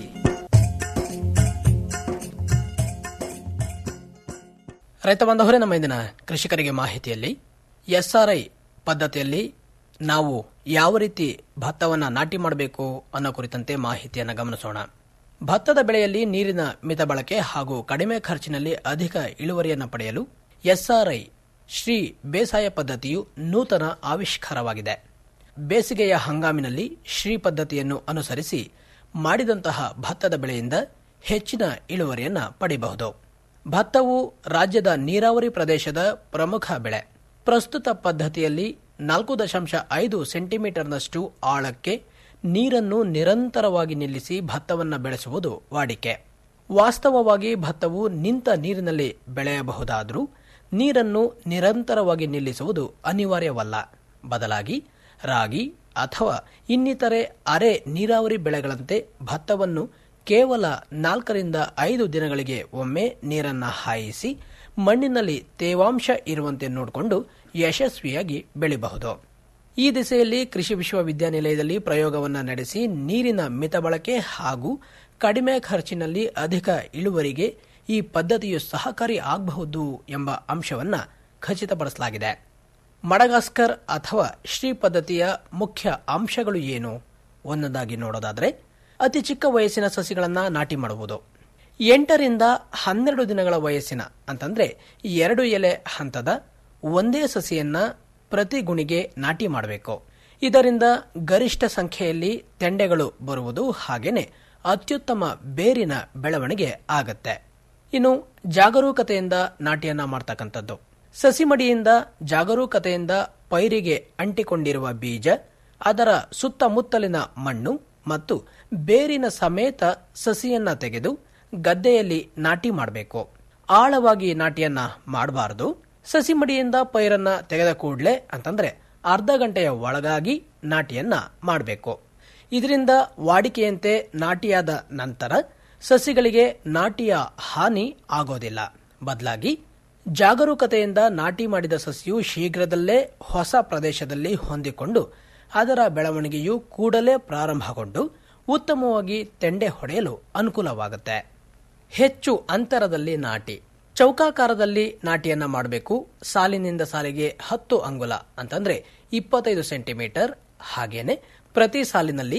ರೈತ ಬಾಂಧವರೇ ನಮ್ಮ ಇಂದಿನ ಕೃಷಿಕರಿಗೆ ಮಾಹಿತಿಯಲ್ಲಿ ಎಸ್ಆರ್ಐ ಪದ್ಧತಿಯಲ್ಲಿ ನಾವು ಯಾವ ರೀತಿ ಭತ್ತವನ್ನು ನಾಟಿ ಮಾಡಬೇಕು ಅನ್ನೋ ಕುರಿತಂತೆ ಮಾಹಿತಿಯನ್ನು ಗಮನಿಸೋಣ ಭತ್ತದ ಬೆಳೆಯಲ್ಲಿ ನೀರಿನ ಮಿತ ಬಳಕೆ ಹಾಗೂ ಕಡಿಮೆ ಖರ್ಚಿನಲ್ಲಿ ಅಧಿಕ ಇಳುವರಿಯನ್ನು ಪಡೆಯಲು ಎಸ್ಆರ್ಐ ಶ್ರೀ ಬೇಸಾಯ ಪದ್ಧತಿಯು ನೂತನ ಆವಿಷ್ಕಾರವಾಗಿದೆ ಬೇಸಿಗೆಯ ಹಂಗಾಮಿನಲ್ಲಿ ಶ್ರೀ ಪದ್ಧತಿಯನ್ನು ಅನುಸರಿಸಿ ಮಾಡಿದಂತಹ ಭತ್ತದ ಬೆಳೆಯಿಂದ ಹೆಚ್ಚಿನ ಇಳುವರಿಯನ್ನ ಪಡೆಯಬಹುದು ಭತ್ತವು ರಾಜ್ಯದ ನೀರಾವರಿ ಪ್ರದೇಶದ ಪ್ರಮುಖ ಬೆಳೆ ಪ್ರಸ್ತುತ ಪದ್ಧತಿಯಲ್ಲಿ ನಾಲ್ಕು ದಶಾಂಶ ಐದು ಸೆಂಟಿಮೀಟರ್ನಷ್ಟು ಆಳಕ್ಕೆ ನೀರನ್ನು ನಿರಂತರವಾಗಿ ನಿಲ್ಲಿಸಿ ಭತ್ತವನ್ನು ಬೆಳೆಸುವುದು ವಾಡಿಕೆ ವಾಸ್ತವವಾಗಿ ಭತ್ತವು ನಿಂತ ನೀರಿನಲ್ಲಿ ಬೆಳೆಯಬಹುದಾದರೂ ನೀರನ್ನು ನಿರಂತರವಾಗಿ ನಿಲ್ಲಿಸುವುದು ಅನಿವಾರ್ಯವಲ್ಲ ಬದಲಾಗಿ ರಾಗಿ ಅಥವಾ ಇನ್ನಿತರೆ ಅರೆ ನೀರಾವರಿ ಬೆಳೆಗಳಂತೆ ಭತ್ತವನ್ನು ಕೇವಲ ನಾಲ್ಕರಿಂದ ಐದು ದಿನಗಳಿಗೆ ಒಮ್ಮೆ ನೀರನ್ನು ಹಾಯಿಸಿ ಮಣ್ಣಿನಲ್ಲಿ ತೇವಾಂಶ ಇರುವಂತೆ ನೋಡಿಕೊಂಡು ಯಶಸ್ವಿಯಾಗಿ ಬೆಳೆಯಬಹುದು ಈ ದಿಸೆಯಲ್ಲಿ ಕೃಷಿ ವಿಶ್ವವಿದ್ಯಾನಿಲಯದಲ್ಲಿ ಪ್ರಯೋಗವನ್ನು ನಡೆಸಿ ನೀರಿನ ಮಿತ ಬಳಕೆ ಹಾಗೂ ಕಡಿಮೆ ಖರ್ಚಿನಲ್ಲಿ ಅಧಿಕ ಇಳುವರಿಗೆ ಈ ಪದ್ಧತಿಯು ಸಹಕಾರಿ ಆಗಬಹುದು ಎಂಬ ಅಂಶವನ್ನು ಖಚಿತಪಡಿಸಲಾಗಿದೆ ಮಡಗಾಸ್ಕರ್ ಅಥವಾ ಶ್ರೀ ಪದ್ಧತಿಯ ಮುಖ್ಯ ಅಂಶಗಳು ಏನು ಒಂದೊಂದಾಗಿ ನೋಡೋದಾದರೆ ಅತಿ ಚಿಕ್ಕ ವಯಸ್ಸಿನ ಸಸಿಗಳನ್ನು ನಾಟಿ ಮಾಡುವುದು ಎಂಟರಿಂದ ಹನ್ನೆರಡು ದಿನಗಳ ವಯಸ್ಸಿನ ಅಂತಂದ್ರೆ ಎರಡು ಎಲೆ ಹಂತದ ಒಂದೇ ಸಸಿಯನ್ನ ಪ್ರತಿ ಗುಣಿಗೆ ನಾಟಿ ಮಾಡಬೇಕು ಇದರಿಂದ ಗರಿಷ್ಠ ಸಂಖ್ಯೆಯಲ್ಲಿ ತೆಂಡೆಗಳು ಬರುವುದು ಹಾಗೇನೆ ಅತ್ಯುತ್ತಮ ಬೇರಿನ ಬೆಳವಣಿಗೆ ಆಗತ್ತೆ ಇನ್ನು ಜಾಗರೂಕತೆಯಿಂದ ನಾಟಿಯನ್ನ ಮಾಡ್ತಕ್ಕಂಥದ್ದು ಸಸಿಮಡಿಯಿಂದ ಜಾಗರೂಕತೆಯಿಂದ ಪೈರಿಗೆ ಅಂಟಿಕೊಂಡಿರುವ ಬೀಜ ಅದರ ಸುತ್ತಮುತ್ತಲಿನ ಮಣ್ಣು ಮತ್ತು ಬೇರಿನ ಸಮೇತ ಸಸಿಯನ್ನ ತೆಗೆದು ಗದ್ದೆಯಲ್ಲಿ ನಾಟಿ ಮಾಡಬೇಕು ಆಳವಾಗಿ ನಾಟಿಯನ್ನ ಮಾಡಬಾರದು ಸಸಿಮಡಿಯಿಂದ ಪೈರನ್ನ ತೆಗೆದ ಕೂಡಲೇ ಅಂತಂದ್ರೆ ಅರ್ಧ ಗಂಟೆಯ ಒಳಗಾಗಿ ನಾಟಿಯನ್ನ ಮಾಡಬೇಕು ಇದರಿಂದ ವಾಡಿಕೆಯಂತೆ ನಾಟಿಯಾದ ನಂತರ ಸಸಿಗಳಿಗೆ ನಾಟಿಯ ಹಾನಿ ಆಗೋದಿಲ್ಲ ಬದಲಾಗಿ ಜಾಗರೂಕತೆಯಿಂದ ನಾಟಿ ಮಾಡಿದ ಸಸಿಯು ಶೀಘ್ರದಲ್ಲೇ ಹೊಸ ಪ್ರದೇಶದಲ್ಲಿ ಹೊಂದಿಕೊಂಡು ಅದರ ಬೆಳವಣಿಗೆಯು ಕೂಡಲೇ ಪ್ರಾರಂಭಗೊಂಡು ಉತ್ತಮವಾಗಿ ತೆಂಡೆ ಹೊಡೆಯಲು ಅನುಕೂಲವಾಗುತ್ತೆ ಹೆಚ್ಚು ಅಂತರದಲ್ಲಿ ನಾಟಿ ಚೌಕಾಕಾರದಲ್ಲಿ ನಾಟಿಯನ್ನ ಮಾಡಬೇಕು ಸಾಲಿನಿಂದ ಸಾಲಿಗೆ ಹತ್ತು ಅಂಗುಲ ಅಂತಂದ್ರೆ ಇಪ್ಪತ್ತೈದು ಸೆಂಟಿಮೀಟರ್ ಹಾಗೇನೆ ಪ್ರತಿ ಸಾಲಿನಲ್ಲಿ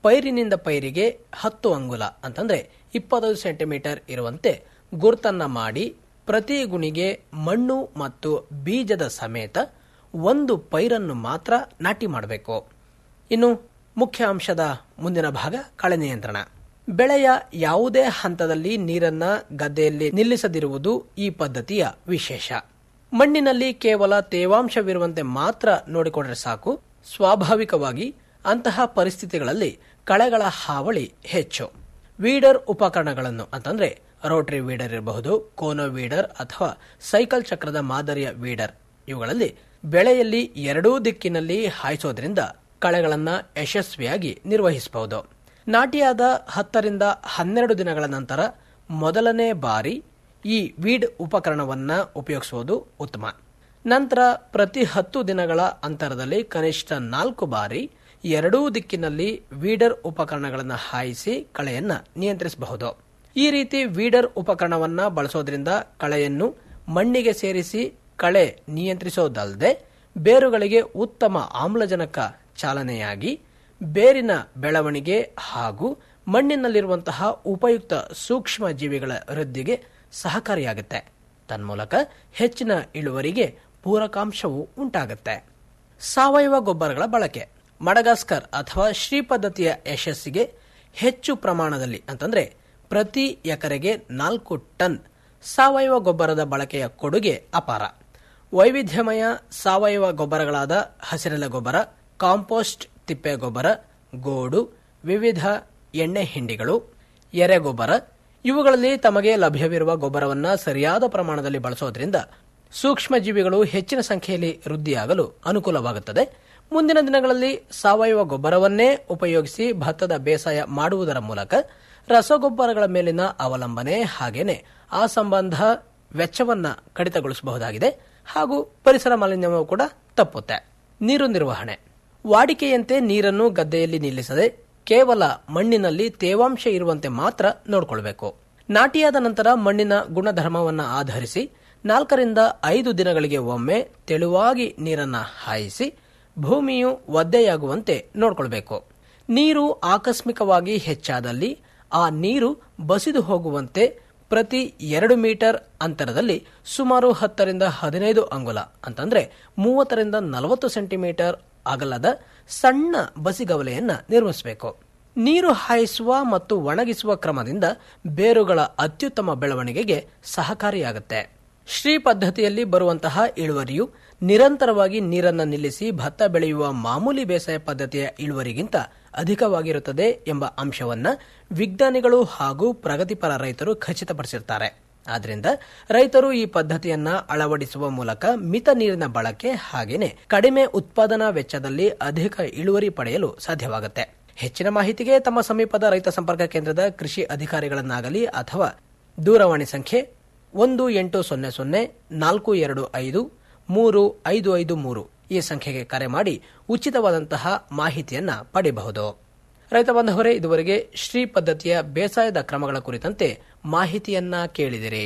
ಪೈರಿನಿಂದ ಪೈರಿಗೆ ಹತ್ತು ಅಂಗುಲ ಅಂತಂದ್ರೆ ಇಪ್ಪತ್ತೈದು ಸೆಂಟಿಮೀಟರ್ ಇರುವಂತೆ ಗುರುತನ್ನ ಮಾಡಿ ಪ್ರತಿ ಗುಣಿಗೆ ಮಣ್ಣು ಮತ್ತು ಬೀಜದ ಸಮೇತ ಒಂದು ಪೈರನ್ನು ಮಾತ್ರ ನಾಟಿ ಮಾಡಬೇಕು ಇನ್ನು ಮುಖ್ಯ ಅಂಶದ ಮುಂದಿನ ಭಾಗ ಕಳೆ ನಿಯಂತ್ರಣ ಬೆಳೆಯ ಯಾವುದೇ ಹಂತದಲ್ಲಿ ನೀರನ್ನ ಗದ್ದೆಯಲ್ಲಿ ನಿಲ್ಲಿಸದಿರುವುದು ಈ ಪದ್ಧತಿಯ ವಿಶೇಷ ಮಣ್ಣಿನಲ್ಲಿ ಕೇವಲ ತೇವಾಂಶವಿರುವಂತೆ ಮಾತ್ರ ನೋಡಿಕೊಂಡ್ರೆ ಸಾಕು ಸ್ವಾಭಾವಿಕವಾಗಿ ಅಂತಹ ಪರಿಸ್ಥಿತಿಗಳಲ್ಲಿ ಕಳೆಗಳ ಹಾವಳಿ ಹೆಚ್ಚು ವೀಡರ್ ಉಪಕರಣಗಳನ್ನು ಅಂತಂದ್ರೆ ರೋಟರಿ ವೀಡರ್ ಇರಬಹುದು ಕೋನೋ ವೀಡರ್ ಅಥವಾ ಸೈಕಲ್ ಚಕ್ರದ ಮಾದರಿಯ ವೀಡರ್ ಇವುಗಳಲ್ಲಿ ಬೆಳೆಯಲ್ಲಿ ಎರಡೂ ದಿಕ್ಕಿನಲ್ಲಿ ಹಾಯಿಸೋದ್ರಿಂದ ಕಳೆಗಳನ್ನ ಯಶಸ್ವಿಯಾಗಿ ನಿರ್ವಹಿಸಬಹುದು ನಾಟಿಯಾದ ಹತ್ತರಿಂದ ಹನ್ನೆರಡು ದಿನಗಳ ನಂತರ ಮೊದಲನೇ ಬಾರಿ ಈ ವೀಡ್ ಉಪಕರಣವನ್ನ ಉಪಯೋಗಿಸುವುದು ಉತ್ತಮ ನಂತರ ಪ್ರತಿ ಹತ್ತು ದಿನಗಳ ಅಂತರದಲ್ಲಿ ಕನಿಷ್ಠ ನಾಲ್ಕು ಬಾರಿ ಎರಡೂ ದಿಕ್ಕಿನಲ್ಲಿ ವೀಡರ್ ಉಪಕರಣಗಳನ್ನು ಹಾಯಿಸಿ ಕಳೆಯನ್ನ ನಿಯಂತ್ರಿಸಬಹುದು ಈ ರೀತಿ ವೀಡರ್ ಉಪಕರಣವನ್ನ ಬಳಸೋದ್ರಿಂದ ಕಳೆಯನ್ನು ಮಣ್ಣಿಗೆ ಸೇರಿಸಿ ಕಳೆ ನಿಯಂತ್ರಿಸೋದಲ್ಲದೆ ಬೇರುಗಳಿಗೆ ಉತ್ತಮ ಆಮ್ಲಜನಕ ಚಾಲನೆಯಾಗಿ ಬೇರಿನ ಬೆಳವಣಿಗೆ ಹಾಗೂ ಮಣ್ಣಿನಲ್ಲಿರುವಂತಹ ಉಪಯುಕ್ತ ಸೂಕ್ಷ್ಮ ಜೀವಿಗಳ ವೃದ್ಧಿಗೆ ಸಹಕಾರಿಯಾಗುತ್ತೆ ತನ್ಮೂಲಕ ಹೆಚ್ಚಿನ ಇಳುವರಿಗೆ ಪೂರಕಾಂಶವು ಉಂಟಾಗುತ್ತೆ ಸಾವಯವ ಗೊಬ್ಬರಗಳ ಬಳಕೆ ಮಡಗಾಸ್ಕರ್ ಅಥವಾ ಶ್ರೀ ಪದ್ಧತಿಯ ಯಶಸ್ಸಿಗೆ ಹೆಚ್ಚು ಪ್ರಮಾಣದಲ್ಲಿ ಅಂತಂದ್ರೆ ಪ್ರತಿ ಎಕರೆಗೆ ನಾಲ್ಕು ಟನ್ ಸಾವಯವ ಗೊಬ್ಬರದ ಬಳಕೆಯ ಕೊಡುಗೆ ಅಪಾರ ವೈವಿಧ್ಯಮಯ ಸಾವಯವ ಗೊಬ್ಬರಗಳಾದ ಹಸಿರೆಲೆ ಗೊಬ್ಬರ ಕಾಂಪೋಸ್ಟ್ ತಿಪ್ಪೆ ಗೊಬ್ಬರ ಗೋಡು ವಿವಿಧ ಎಣ್ಣೆ ಹಿಂಡಿಗಳು ಎರೆಗೊಬ್ಬರ ಇವುಗಳಲ್ಲಿ ತಮಗೆ ಲಭ್ಯವಿರುವ ಗೊಬ್ಬರವನ್ನ ಸರಿಯಾದ ಪ್ರಮಾಣದಲ್ಲಿ ಬಳಸೋದ್ರಿಂದ ಸೂಕ್ಷ್ಮ ಜೀವಿಗಳು ಹೆಚ್ಚಿನ ಸಂಖ್ಯೆಯಲ್ಲಿ ವೃದ್ಧಿಯಾಗಲು ಅನುಕೂಲವಾಗುತ್ತದೆ ಮುಂದಿನ ದಿನಗಳಲ್ಲಿ ಸಾವಯವ ಗೊಬ್ಬರವನ್ನೇ ಉಪಯೋಗಿಸಿ ಭತ್ತದ ಬೇಸಾಯ ಮಾಡುವುದರ ಮೂಲಕ ರಸಗೊಬ್ಬರಗಳ ಮೇಲಿನ ಅವಲಂಬನೆ ಹಾಗೇನೆ ಆ ಸಂಬಂಧ ವೆಚ್ಚವನ್ನ ಕಡಿತಗೊಳಿಸಬಹುದಾಗಿದೆ ಹಾಗೂ ಪರಿಸರ ಮಾಲಿನ್ಯವೂ ಕೂಡ ತಪ್ಪುತ್ತೆ ನೀರು ನಿರ್ವಹಣೆ ವಾಡಿಕೆಯಂತೆ ನೀರನ್ನು ಗದ್ದೆಯಲ್ಲಿ ನಿಲ್ಲಿಸದೆ ಕೇವಲ ಮಣ್ಣಿನಲ್ಲಿ ತೇವಾಂಶ ಇರುವಂತೆ ಮಾತ್ರ ನೋಡಿಕೊಳ್ಬೇಕು ನಾಟಿಯಾದ ನಂತರ ಮಣ್ಣಿನ ಗುಣಧರ್ಮವನ್ನು ಆಧರಿಸಿ ನಾಲ್ಕರಿಂದ ಐದು ದಿನಗಳಿಗೆ ಒಮ್ಮೆ ತೆಳುವಾಗಿ ನೀರನ್ನ ಹಾಯಿಸಿ ಭೂಮಿಯು ಒದ್ದೆಯಾಗುವಂತೆ ನೋಡಿಕೊಳ್ಬೇಕು ನೀರು ಆಕಸ್ಮಿಕವಾಗಿ ಹೆಚ್ಚಾದಲ್ಲಿ ಆ ನೀರು ಬಸಿದು ಹೋಗುವಂತೆ ಪ್ರತಿ ಎರಡು ಮೀಟರ್ ಅಂತರದಲ್ಲಿ ಸುಮಾರು ಹತ್ತರಿಂದ ಹದಿನೈದು ಅಂಗುಲ ಅಂತಂದ್ರೆ ಮೂವತ್ತರಿಂದ ನಲವತ್ತು ಸೆಂಟಿಮೀಟರ್ ಅಗಲದ ಸಣ್ಣ ಬಸಿಗವಲೆಯನ್ನ ನಿರ್ಮಿಸಬೇಕು ನೀರು ಹಾಯಿಸುವ ಮತ್ತು ಒಣಗಿಸುವ ಕ್ರಮದಿಂದ ಬೇರುಗಳ ಅತ್ಯುತ್ತಮ ಬೆಳವಣಿಗೆಗೆ ಸಹಕಾರಿಯಾಗುತ್ತೆ ಶ್ರೀ ಪದ್ಧತಿಯಲ್ಲಿ ಬರುವಂತಹ ಇಳುವರಿಯು ನಿರಂತರವಾಗಿ ನೀರನ್ನು ನಿಲ್ಲಿಸಿ ಭತ್ತ ಬೆಳೆಯುವ ಮಾಮೂಲಿ ಬೇಸಾಯ ಪದ್ಧತಿಯ ಇಳುವರಿಗಿಂತ ಅಧಿಕವಾಗಿರುತ್ತದೆ ಎಂಬ ಅಂಶವನ್ನ ವಿಜ್ಞಾನಿಗಳು ಹಾಗೂ ಪ್ರಗತಿಪರ ರೈತರು ಖಚಿತಪಡಿಸಿರ್ತಾರೆ ಆದ್ರಿಂದ ರೈತರು ಈ ಪದ್ಧತಿಯನ್ನ ಅಳವಡಿಸುವ ಮೂಲಕ ಮಿತ ನೀರಿನ ಬಳಕೆ ಹಾಗೇನೆ ಕಡಿಮೆ ಉತ್ಪಾದನಾ ವೆಚ್ಚದಲ್ಲಿ ಅಧಿಕ ಇಳುವರಿ ಪಡೆಯಲು ಸಾಧ್ಯವಾಗುತ್ತೆ ಹೆಚ್ಚಿನ ಮಾಹಿತಿಗೆ ತಮ್ಮ ಸಮೀಪದ ರೈತ ಸಂಪರ್ಕ ಕೇಂದ್ರದ ಕೃಷಿ ಅಧಿಕಾರಿಗಳನ್ನಾಗಲಿ ಅಥವಾ ದೂರವಾಣಿ ಸಂಖ್ಯೆ ಒಂದು ಎಂಟು ಸೊನ್ನೆ ಸೊನ್ನೆ ನಾಲ್ಕು ಎರಡು ಐದು ಮೂರು ಐದು ಐದು ಮೂರು ಈ ಸಂಖ್ಯೆಗೆ ಕರೆ ಮಾಡಿ ಉಚಿತವಾದಂತಹ ಮಾಹಿತಿಯನ್ನ ಪಡೆಯಬಹುದು ರೈತ ಬಾಂಧವರೇ ಇದುವರೆಗೆ ಶ್ರೀ ಪದ್ಧತಿಯ ಬೇಸಾಯದ ಕ್ರಮಗಳ ಕುರಿತಂತೆ ಮಾಹಿತಿಯನ್ನ ಕೇಳಿದಿರಿ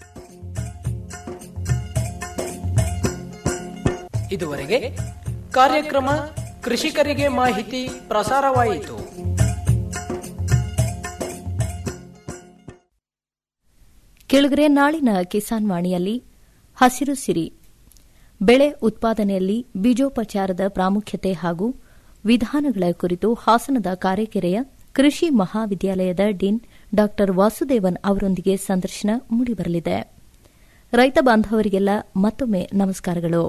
ಇದುವರೆಗೆ ಕಾರ್ಯಕ್ರಮ ಕೃಷಿಕರಿಗೆ ಮಾಹಿತಿ ಪ್ರಸಾರವಾಯಿತು ಕೆಳಗರೆ ನಾಳಿನ ಕಿಸಾನ್ ವಾಣಿಯಲ್ಲಿ ಹಸಿರು ಸಿರಿ ಬೆಳೆ ಉತ್ಪಾದನೆಯಲ್ಲಿ ಬೀಜೋಪಚಾರದ ಪ್ರಾಮುಖ್ಯತೆ ಹಾಗೂ ವಿಧಾನಗಳ ಕುರಿತು ಹಾಸನದ ಕಾರೆಕೆರೆಯ ಕೃಷಿ ಮಹಾವಿದ್ಯಾಲಯದ ಡೀನ್ ಡಾ ವಾಸುದೇವನ್ ಅವರೊಂದಿಗೆ ಸಂದರ್ಶನ ಮೂಡಿಬರಲಿದೆ ರೈತ ಬಾಂಧವರಿಗೆಲ್ಲ ಮತ್ತೊಮ್ಮೆ ನಮಸ್ಕಾರಗಳು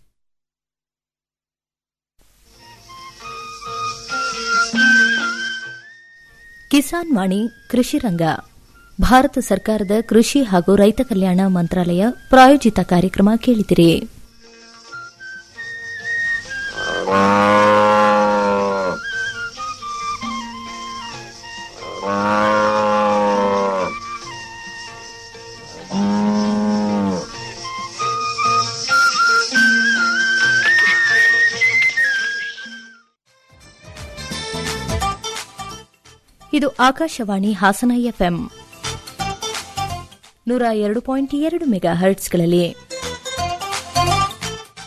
ಕಿಸಾನ್ ವಾಣಿ ಕೃಷಿ ರಂಗ ಭಾರತ ಸರ್ಕಾರದ ಕೃಷಿ ಹಾಗೂ ರೈತ ಕಲ್ಯಾಣ ಮಂತ್ರಾಲಯ ಪ್ರಾಯೋಜಿತ ಕಾರ್ಯಕ್ರಮ ಕೇಳಿದಿರಿ ಇದು ಆಕಾಶವಾಣಿ ಹಾಸನ ಎಫ್ಎಂ ನೂರ ಎರಡು ಪಾಯಿಂಟ್ ಎರಡು ಮೆಗಾ ಹರ್ಟ್ಸ್ಗಳಲ್ಲಿ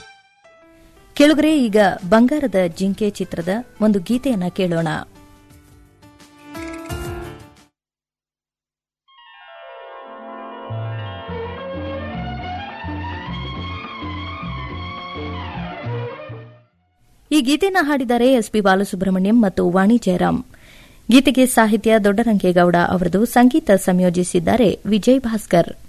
ಕೆಳಗರೆ ಈಗ ಬಂಗಾರದ ಜಿಂಕೆ ಚಿತ್ರದ ಒಂದು ಗೀತೆಯನ್ನ ಕೇಳೋಣ ಈ ಗೀತೆನ ಹಾಡಿದ್ದಾರೆ ಎಸ್ಪಿ ಬಾಲಸುಬ್ರಹ್ಮಣ್ಯಂ ಮತ್ತು ವಾಣಿ ಜಯರಾಮ್ ಗೀತೆಗೆ ಸಾಹಿತ್ಯ ದೊಡ್ಡರಂಗೇಗೌಡ ಅವರದು ಸಂಗೀತ ಸಂಯೋಜಿಸಿದ್ದಾರೆ ವಿಜಯ್ ಭಾಸ್ಕರ್